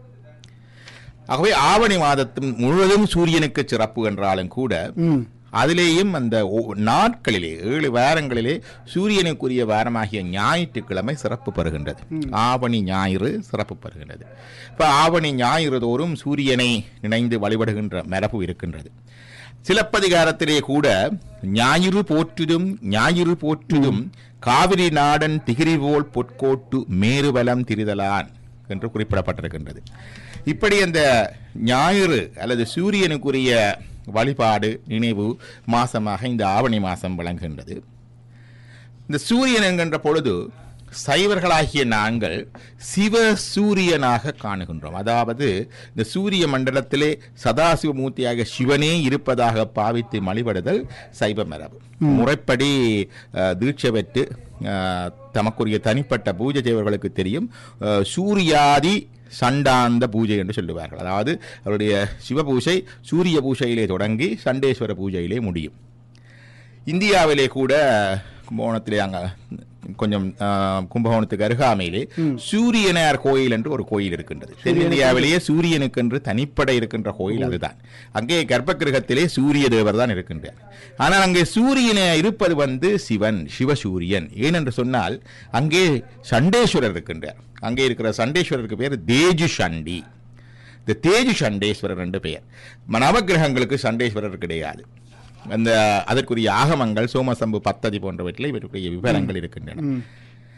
ஆகவே ஆவணி மாதத்தின் முழுவதும் சூரியனுக்கு சிறப்பு என்றாலும் கூட அதிலேயும் அந்த ஒ- நாட்களிலே ஏழு வாரங்களிலே சூரியனுக்குரிய வாரமாகிய ஞாயிற்றுக்கிழமை சிறப்பு பெறுகின்றது ஆவணி ஞாயிறு சிறப்பு பெறுகின்றது இப்ப ஆவணி ஞாயிறு தோறும் சூரியனை நினைந்து வழிபடுகின்ற மரபு இருக்கின்றது சிலப்பதிகாரத்திலே கூட ஞாயிறு போற்றுதும் ஞாயிறு போற்றுதும் காவிரி நாடன் திகிரி போல் பொற்கோட்டு மேருவலம் திரிதலான் என்று குறிப்பிடப்பட்டிருக்கின்றது இப்படி அந்த ஞாயிறு அல்லது சூரியனுக்குரிய வழிபாடு நினைவு மாசமாக இந்த ஆவணி மாசம் விளங்குகின்றது இந்த சூரியன் என்கின்ற பொழுது சைவர்களாகிய நாங்கள் சிவ சூரியனாக காணுகின்றோம் அதாவது இந்த சூரிய மண்டலத்திலே சதாசிவமூர்த்தியாக சிவனே இருப்பதாக பாவித்து வழிபடுதல் சைவ மரபு முறைப்படி அஹ், தீட்சை பெற்று அஹ், தமக்குரிய தனிப்பட்ட பூஜை செய்வர்களுக்கு தெரியும் அஹ், சூரியாதி சண்டாந்த பூஜை என்று சொல்லுவார்கள் அதாவது அவருடைய சிவ பூஜை சூரிய பூஜையிலே தொடங்கி சண்டேஸ்வர பூஜையிலே முடியும் இந்தியாவிலே கூட கும்பகோணத்திலே அங்க கொஞ்சம் ஆ, கும்பகோணத்துக்கு அருகாமையிலே சூரியனார் கோயில் என்று ஒரு கோயில் இருக்கின்றது தென்னிந்தியாவிலேயே சூரியனுக்கு என்று தனிப்பட இருக்கின்ற கோயில் அதுதான் அங்கே கர்ப்பகிரகத்திலே சூரிய தேவர் தான் இருக்கின்றார் ஆனால் அங்கே சூரியன இருப்பது வந்து சிவன் சிவசூரியன் ஏனென்று சொன்னால் அங்கே சண்டேஸ்வரர் இருக்கின்றார் அங்கே இருக்கிற சண்டேஸ்வரருக்கு பேர் தேஜு சண்டி இந்த தேஜு சண்டேஸ்வரர் என்று பெயர் நவகிரகங்களுக்கு சண்டேஸ்வரர் கிடையாது அந்த அதற்குரிய ஆகமங்கள் சோமசம்பு பத்ததி போன்றவற்றில் இவற்றுடைய விவரங்கள் இருக்கின்றன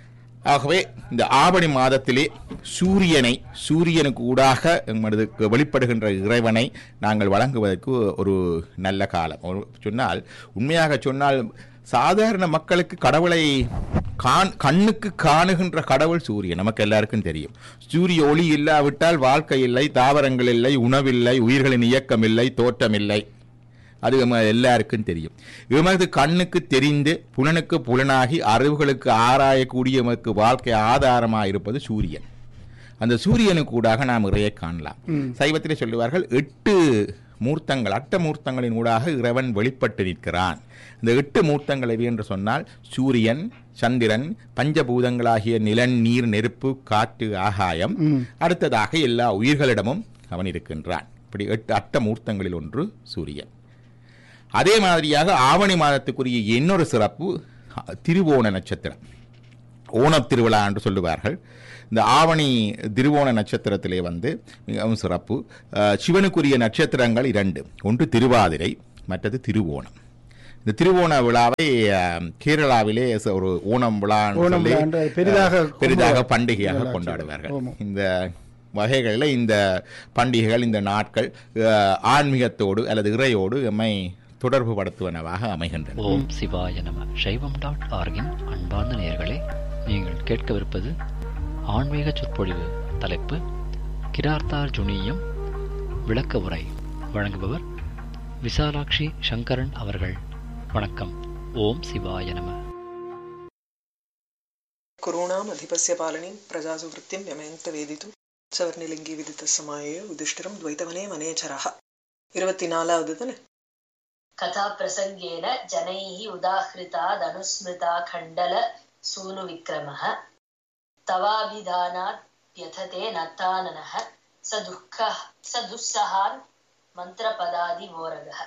ஆகவே இந்த ஆவணி மாதத்திலே சூரியனை சூரியனுக்கு ஊடாக எமது வெளிப்படுகின்ற இறைவனை நாங்கள் வழங்குவதற்கு ஒரு நல்ல காலம் ஒரு சொன்னால் உண்மையாக சொன்னால் சாதாரண மக்களுக்கு கடவுளை காண் கண்ணுக்கு காணுகின்ற கடவுள் சூரியன் நமக்கு எல்லாருக்கும் தெரியும் சூரிய ஒளி இல்லாவிட்டால் வாழ்க்கை இல்லை தாவரங்கள் இல்லை உணவில்லை உயிர்களின் இயக்கம் இல்லை தோற்றம் இல்லை அது நம்ம எல்லாருக்கும் தெரியும் எமது கண்ணுக்கு தெரிந்து புலனுக்கு புலனாகி அறிவுகளுக்கு ஆராயக்கூடிய எமக்கு வாழ்க்கை ஆதாரமாக இருப்பது சூரியன் அந்த சூரியனுக்கு ஊடாக நாம் இறையை காணலாம் சைவத்திலே சொல்லுவார்கள் எட்டு மூர்த்தங்கள் அட்ட மூர்த்தங்களின் ஊடாக இறைவன் வெளிப்பட்டு நிற்கிறான் இந்த எட்டு மூர்த்தங்கள் எவை என்று சொன்னால் சூரியன் சந்திரன் பஞ்சபூதங்களாகிய நிலன் நீர் நெருப்பு காற்று ஆகாயம் அடுத்ததாக எல்லா உயிர்களிடமும் அவன் இருக்கின்றான் இப்படி எட்டு அட்ட மூர்த்தங்களில் ஒன்று சூரியன் அதே மாதிரியாக ஆவணி மாதத்துக்குரிய இன்னொரு சிறப்பு திருவோண நட்சத்திரம் ஓணம் திருவிழா என்று சொல்லுவார்கள் இந்த ஆவணி திருவோண நட்சத்திரத்திலே வந்து மிகவும் சிறப்பு அஹ், சிவனுக்குரிய நட்சத்திரங்கள் இரண்டு ஒன்று திருவாதிரை மற்றது திருவோணம் இந்த திருவோண விழாவை அஹ், கேரளாவிலே ச- ஒரு ஓணம் விழா ஓணம் விழா என்று பெரிதாக பெரிதாக கொண்டாடு- பண்டிகையாக விழா கொண்டாடுவார்கள் ஆமாம். இந்த வகைகளில் இந்த பண்டிகைகள் இந்த நாட்கள் அஹ், ஆன்மீகத்தோடு அல்லது இறையோடு எம்மை தொடர்பு படுத்துவனவாக அமைகின்றன ஓம் சிவாய நம சைவம் டாட் ஆர்கின் அன்பார்ந்த நேயர்களே நீங்கள் கேட்கவிருப்பது ஆன்மீக சொற்பொழிவு தலைப்பு கிரார்த்தார்ஜுனியம் விளக்க உரை வழங்குபவர் விசாலாட்சி சங்கரன் அவர்கள் வணக்கம் ஓம் சிவாய நம कुरूणामधिपस्य पालनीं प्रजासु वृत्तिं यमयन्त वेदितुं சவர்ணிலிங்கி விதித்த சமாய யுதிஷ்டிரம் துவைத்தவனே வனேச்சரः இருபத்தி நாலாவது தானே कथाप्रसङ्गेन जनैः उदाहृतादनुस्मृता खण्डल सूनुविक्रमः तवाभिधानात् व्यथते नताननः स दुःखः स दुःसहान् मन्त्रपदादिवोरगः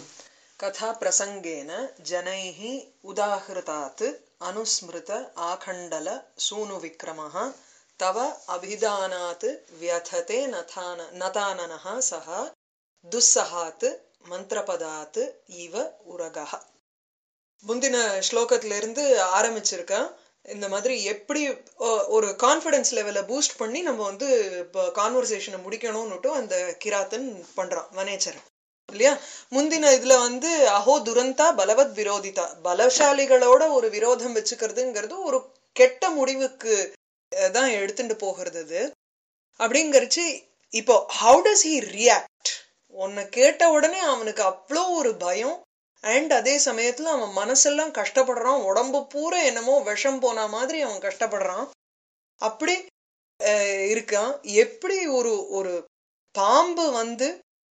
कथाप्रसङ्गेन जनैः उदाहृतात् अनुस्मृत आखण्डल सूनुविक्रमः तव अभिधानात् व्यथते नथान नताननः सः துஸ்ஸஹாத் மந்திரபதாத் இவ உரகா முந்தின ஸ்லோகத்துல இருந்து ஆரம்பிச்சிருக்கேன் இந்த மாதிரி எப்படி ஒ- ஒரு கான்ஃபிடன்ஸ் லெவலை பூஸ்ட் பண்ணி நம்ம வந்து இப்போ கான்வர்சேஷனை முடிக்கணும்னுட்டு அந்த கிராத்தன் பண்றான் வனேச்சரன் இல்லையா முந்தின இதுல வந்து அஹோ துரந்தா பலவத் விரோதிதா பலசாலிகளோட ஒரு விரோதம் வச்சுக்கிறதுங்கிறது ஒரு கெட்ட முடிவுக்கு அஹ், தான் எடுத்துட்டு போகிறது அது அப்படிங்கறச்சு இப்போ ஹவு டஸ் ஹி ரியாக்ட் உன்னை கேட்ட உடனே அவனுக்கு அவ்வளோ ஒரு பயம் அண்ட் அதே சமயத்துல அவன் மனசெல்லாம் கஷ்டப்படுறான் உடம்பு பூரா என்னமோ விஷம் போன மாதிரி அவன் கஷ்டப்படுறான் அப்படி அஹ், இருக்கான் எப்படி ஒரு ஒரு பாம்பு வந்து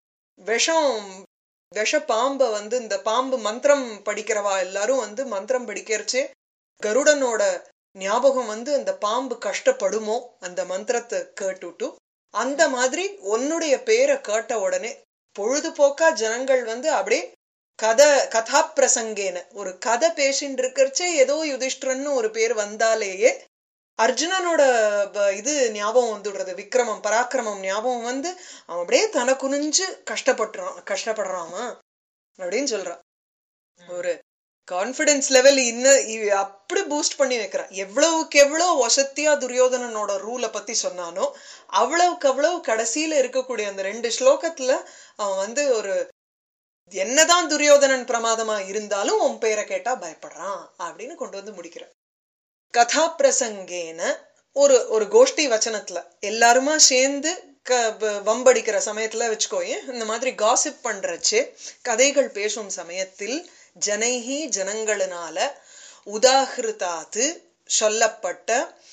விஷம் விஷ பாம்பை வந்து இந்த பாம்பு மந்திரம் படிக்கிறவா எல்லாரும் வந்து மந்திரம் படிக்கிறச்சே கருடனோட ஞாபகம் வந்து அந்த பாம்பு கஷ்டப்படுமோ அந்த மந்திரத்தை கேட்டுட்டு அந்த மாதிரி உன்னுடைய பேரை கேட்ட உடனே பொழுதுபோக்கா ஜனங்கள் வந்து அப்படியே கதை கதா பிரசங்கேன ஒரு கதை பேசிட்டு இருக்கிறச்சே ஏதோ யுதிஷ்டிரன்னு ஒரு பேர் வந்தாலேயே அர்ஜுனனோட ப- இது ஞாபகம் வந்துடுறது விக்ரமம் பராக்கிரமம் ஞாபகம் வந்து அவன் அப்படியே தன குனிஞ்சு கஷ்டப்படுறான் கஷ்டப்படுறான் அவன் அப்படின்னு சொல்றான் ஒரு கான்ஃபிடன்ஸ் லெவல் இன்னும் இ- அப்படி பூஸ்ட் பண்ணி வைக்கிறான் எவ்வளவுக்கு எவ்வளவு வசத்தியா துரியோதனனோட ரூலை பத்தி சொன்னானோ அவ்வளவுக்கு அவ்வளவு கடைசியில இருக்கக்கூடிய அந்த ரெண்டு ஸ்லோகத்துல அவன் வந்து ஒரு என்னதான் துரியோதனன் பிரமாதமா இருந்தாலும் உன் பேரை கேட்டா பயப்படுறான் அப்படின்னு கொண்டு வந்து முடிக்கிறான் கதா பிரசங்கேன ஒரு ஒரு கோஷ்டி வச்சனத்துல எல்லாருமா சேர்ந்து க வ- வம்படிக்கிற சமயத்துல வச்சுக்கோயேன் இந்த மாதிரி காசிப் பண்றச்சு கதைகள் பேசும் சமயத்தில் ஜனைஹி ஜனங்களினால உதாகிருதாத்து சொல்லப்பட்ட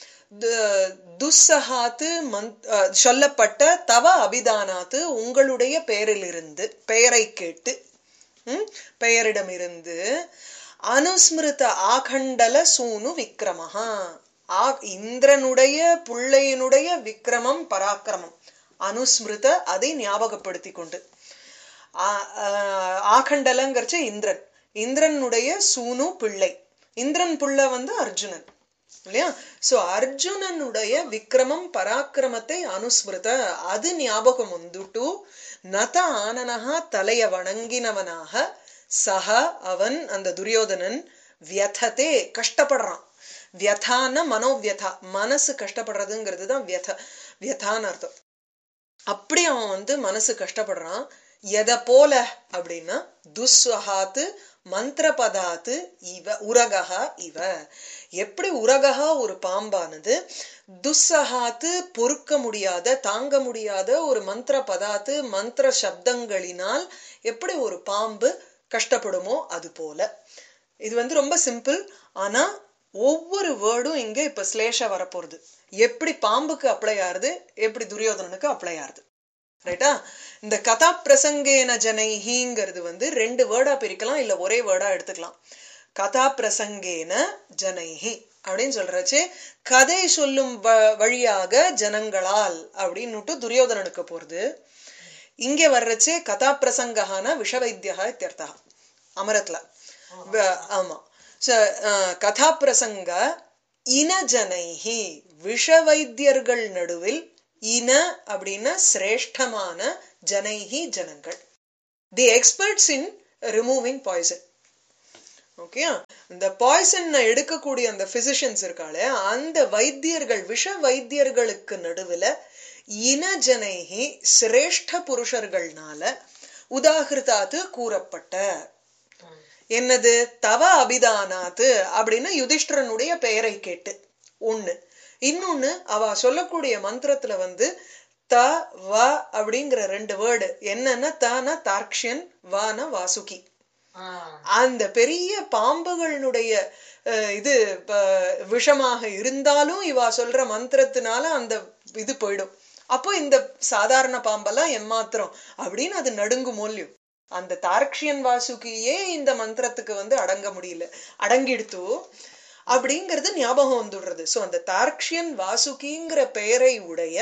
து- துஸ்ஸஹாத்து மந்த் அஹ், சொல்லப்பட்ட தவ அபிதானாத்து உங்களுடைய பெயரிலிருந்து பெயரை கேட்டு ம், பெயரிடமிருந்து அனுஸ்மிருத ஆகண்டல சூனு விக்ரமஹா ஆ இந்திரனுடைய புள்ளையினுடைய விக்ரமம் பராக்கிரமம் அனுஸ்மிருத அதை ஞாபகப்படுத்தி கொண்டு ஆ- ஆஹ் ஆகண்டலங்கிறச்ச இந்திரன் இந்திரனுடைய சூனு பிள்ளை இந்திரன் பிள்ளை வந்து அர்ஜுனன் இல்லையா சோ அர்ஜுனனுடைய விக்ரமம் பராக்கிரமத்தை அனுஸ்மிருத அது ஞாபகம் வந்துட்டு நத ஆனனகா தலைய வணங்கினவனாக சக அவன் அந்த துரியோதனன் வியததே கஷ்டப்படுறான் வியதான மனோவியதா மனசு கஷ்டப்படுறதுங்கிறது தான் வியத வியதான்னு அர்த்தம் அப்படி அவன் வந்து மனசு கஷ்டப்படுறான் எதை போல அப்படின்னா துஸ்வஹாத்து மந்திரபதாத்து இவ உரகா இவ எப்படி உரகா ஒரு பாம்பானது துஸ்ஸஹாத்து பொறுக்க முடியாத தாங்க முடியாத ஒரு மந்திர பதாத்து மந்திர சப்தங்களினால் எப்படி ஒரு பாம்பு கஷ்டப்படுமோ அது போல இது வந்து ரொம்ப சிம்பிள் ஆனா ஒவ்வொரு வேர்டும் இங்க இப்ப ஸ்லேஷா வரப்போறது எப்படி பாம்புக்கு அப்ளை ஆறுது எப்படி துரியோதனனுக்கு அப்ளை ஆறுது ரைட்டா இந்த கதா பிரசங்கேன ஜனைஹிங்கிறது வந்து ரெண்டு வேர்டா பிரிக்கலாம் இல்ல ஒரே வேர்டா எடுத்துக்கலாம் கதா பிரசங்கேன ஜனைஹி அப்படின்னு சொல்றச்சு கதை சொல்லும் வ- வழியாக ஜனங்களால் அப்படின்னுட்டு துரியோதனனுக்கு போறது இங்க வர்றச்சு கதா பிரசங்கஹான விஷவைத்தியா இத்தியர்த்தா அமரத்ல வ- ஆமா ச- அஹ், கதா பிரசங்க இன ஜனைஹி விஷவைத்தியர்கள் நடுவில் இன அப்படின்னா சிரேஷ்டமான ஜனைஹி ஜனங்கள் the experts in removing poison okay இந்த பாய்சன் எடுக்கக்கூடிய அந்த பிசிஷியன்ஸ் இருக்காளே அந்த வைத்தியர்கள் விஷ வைத்தியர்களுக்கு நடுவுல இனஜனைகி சிரேஷ்ட புருஷர்கள்னால உதாகிருதாத்து கூறப்பட்ட என்னது தவ அபிதானாத்து அப்படின்னு யுதிஷ்டரனுடைய பெயரை கேட்டு ஒண்ணு இன்னொன்னு அவ சொல்லக்கூடிய மந்திரத்துல வந்து த வ அப்படிங்கிற ரெண்டு வேர்டு என்னன்னா தான தார்க்ஷியன் வான வாசுகி அந்த பெரிய பாம்புகளினுடைய அஹ், இது ப- விஷமாக இருந்தாலும் இவா சொல்ற மந்திரத்தினால அந்த இது போயிடும் அப்போ இந்த சாதாரண பாம்பெல்லாம் எம்மாத்திரம் அப்படின்னு அது நடுங்கும் மூலியம் அந்த தார்க்ஷியன் வாசுகியே இந்த மந்திரத்துக்கு வந்து அடங்க முடியல அடங்கிடுத்து அப்படிங்கிறது ஞாபகம் வந்துடுறது சோ அந்த தார்க்ஷியன் வாசுகிங்கிற பெயரை உடைய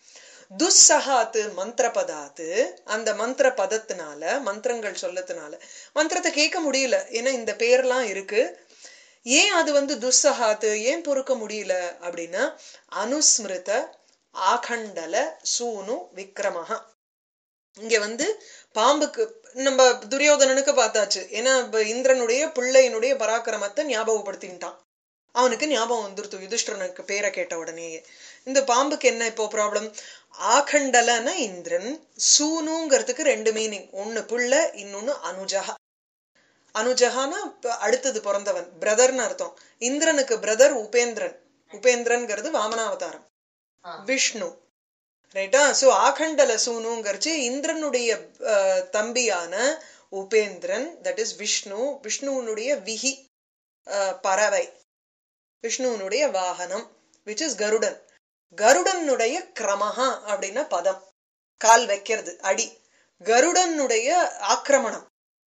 துஸ்ஸஹாத்து மந்திர பதாத்து அந்த மந்திர பதத்தினால மந்திரங்கள் சொல்லத்தினால மந்திரத்தை கேட்க முடியல ஏன்னா இந்த பேர்லாம் இருக்கு ஏன் அது வந்து துஸ்ஸஹாத்து ஏன் பொறுக்க முடியல அப்படின்னா அனுஸ்மிருத ஆகண்டல சூனு விக்ரமஹா இங்க வந்து பாம்புக்கு நம்ம துரியோதனனுக்கு பார்த்தாச்சு ஏன்னா இப்ப இந்திரனுடைய பிள்ளையினுடைய பராக்கிரமத்தை ஞாபகப்படுத்தின்ட்டான் அவனுக்கு ஞாபகம் வந்துருத்து யுதிஷ்டரனுக்கு பேரை கேட்ட உடனேயே இந்த பாம்புக்கு என்ன இப்போ ப்ராப்ளம் ஆகண்டலன இந்திரன் சூனுங்கிறதுக்கு ரெண்டு மீனிங் ஒன்னு புள்ள இன்னொன்னு அனுஜகா அனுஜகானா இப்ப அடுத்தது பிறந்தவன் பிரதர்னு அர்த்தம் இந்திரனுக்கு பிரதர் உபேந்திரன் உபேந்திரன்கிறது வாமனாவதாரம் விஷ்ணு ரைட்டா சோ ஆகண்டல சூனுங்கிறச்சு இந்திரனுடைய அஹ், தம்பியான உபேந்திரன் தட் இஸ் விஷ்ணு விஷ்ணுவனுடைய விஹி அஹ், பறவை விஷ்ணுவனுடைய வாகனம் விச் இஸ் கருடன் கருடனுடைய கிரமஹா அப்படின்னா பதம் கால் வைக்கிறது அடி கருடனுடைய ஆக்கிரமணம்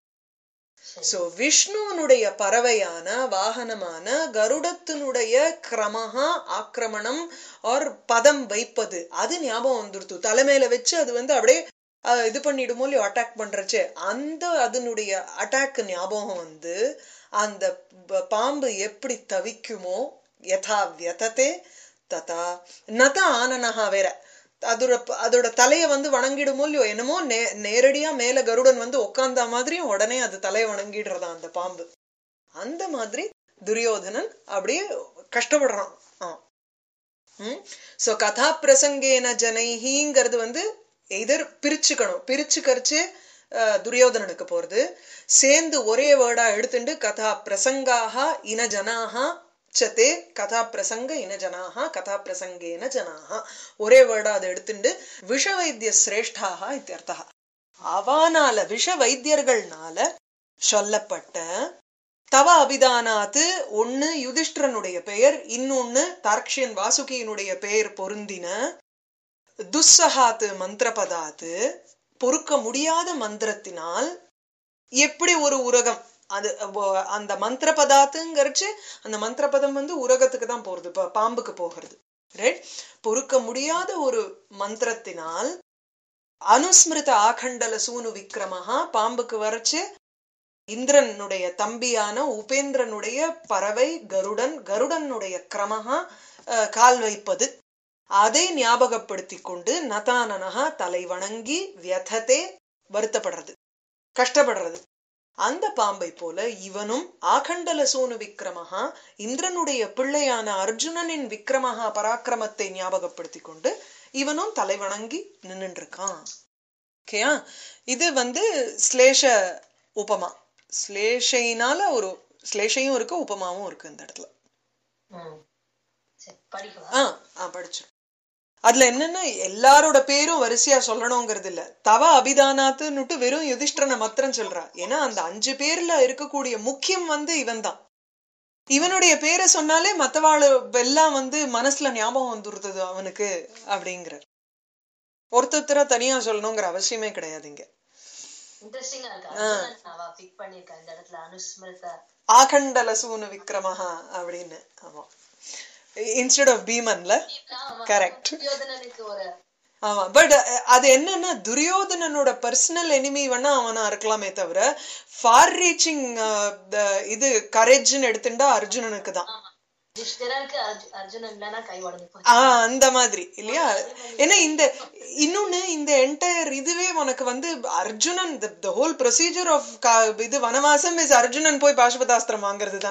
சோ விஷ்ணுவனுடைய பறவையான வாகனமான கருடத்தினுடைய கிரமஹா ஆக்கிரமணம் ஆர் பதம் வைப்பது அது ஞாபகம் வந்துருத்து தலைமையில வச்சு அது வந்து அப்படியே அஹ், இது பண்ணிடுமோ இல்லையோ அட்டாக் பண்றச்சு அந்த அதனுடைய அட்டாக் ஞாபகம் வந்து அந்த ப- பாம்பு எப்படி தவிக்குமோ யதா வியததே ததா நத ஆனனஹா வேற அதோட அதோட தலைய வந்து வணங்கிடுமோ இல்லையோ என்னமோ நே நேரடியா மேல கருடன் வந்து உட்கார்ந்த மாதிரியும் உடனே அது தலையை வணங்கிடுறதா அந்த பாம்பு அந்த மாதிரி துரியோதனன் அப்படியே கஷ்டப்படுறான் ஆ ம் சோ கதா பிரசங்கேன ஜனைஹிங்கிறது வந்து எதர் பிரிச்சுக்கணும் பிரிச்சு கரிச்சு அஹ், துரியோதனனுக்கு போறது சேர்ந்து ஒரே வேர்டா எடுத்துட்டு கதா பிரசங்காக இன ஜனாக சத்தே கதா பிரசங்க இன ஜனாக கதா பிரசங்கேன ஜனாக ஒரே வேர்டா அதை எடுத்துட்டு விஷ வைத்திய சிரேஷ்டாக இத்தியர்த்தா அவானால விஷ வைத்தியர்கள்னால சொல்லப்பட்ட தவ அபிதானாத்து ஒண்ணு யுதிஷ்டிரனுடைய பெயர் இன்னொன்னு தார்க்ஷியன் வாசுகியினுடைய பெயர் பொருந்தின துஸ்ஸஹாத்து மந்திரபதாத்து பொறுக்க முடியாத மந்திரத்தினால் எப்படி ஒரு உரகம் அது வ- அந்த மந்திர பதாத்துங்கிறச்சு அந்த மந்திர பதம் வந்து உரகத்துக்கு தான் போறது ப- பாம்புக்கு போகிறது ரைட் பொறுக்க முடியாத ஒரு மந்திரத்தினால் அனுஸ்மிருத ஆகண்டல சூனு விக்ரமஹா பாம்புக்கு வரைச்சு இந்திரனுடைய தம்பியான உபேந்திரனுடைய பறவை கருடன் கருடனுடைய கிரமஹா அஹ், கால் வைப்பது அதை ஞாபகப்படுத்திக் கொண்டு நதானனஹா தலை வணங்கி வியததே வருத்தப்படுறது கஷ்டப்படுறது அந்த பாம்பை போல இவனும் ஆகண்டல சூனு விக்ரமஹா இந்திரனுடைய பிள்ளையான அர்ஜுனனின் விக்ரமஹா பராக்கிரமத்தை ஞாபகப்படுத்தி கொண்டு இவனும் தலை வணங்கி நின்னுட்டு இருக்கான் ஓகேயா இது வந்து ஸ்லேஷ உபமா ஸ்லேஷைனால ஒரு ஸ்லேஷையும் இருக்கு உபமாவும் இருக்கு இந்த இடத்துல ம். சரி, படிக்கவா ஆ ஆ படிச்சிரும் அதுல என்னன்னா எல்லாரோட பேரும் வரிசையா சொல்லணுங்கிறது இல்ல தவ அபிதானாத்துன்னுட்டு வெறும் யுதிஷ்டரனை மாத்திரம் சொல்றா ஏன்னா அந்த அஞ்சு பேர்ல இருக்கக்கூடிய முக்கியம் வந்து இவன் தான் இவனுடைய பேரை சொன்னாலே மத்தவாளு எல்லாம் வந்து மனசுல ஞாபகம் வந்துருது அவனுக்கு அப்படிங்கிறார் ஒருத்தர தனியா சொல்லணுங்கிற அவசியமே கிடையாது இங்க இன்ட்ரெஸ்டிங்கா இருக்கு ஆ. அர்ஜுனன் அவ பிக் பண்ணிருக்கா இந்த இடத்துல அனுஸ்மிருத ஆகண்டல சூனு விக்ரமஹா அப்படின்னு ஆமா இன்ஸ்டெட் ஆஃப் பீமன்ல கரெக்ட் துரியோதனனுக்கு ஒரு ஆமா பட் அது என்னன்னா துரியோதனனோட பர்சனல் எனிமி வேணா அவனா இருக்கலாமே தவிர ஃபார் ரீச்சிங் இது கரேஜ்னு எடுத்துட்டா அர்ஜுனனுக்கு தான் யுதிஷ்டிரனுக்கு அர்ஜு- அர்ஜுனன் இல்லைன்னா கை உடஞ்சு போச்சு ஆஹ் அந்த மாதிரி இல்லையா ஏன்னா இந்த இன்னொன்னு இந்த என்டையர் இதுவே உனக்கு வந்து Arjunan the whole procedure of இது வனவாசம் இஸ் அர்ஜுனன் போய் பாசுபதாஸ்திரம் வாங்குறது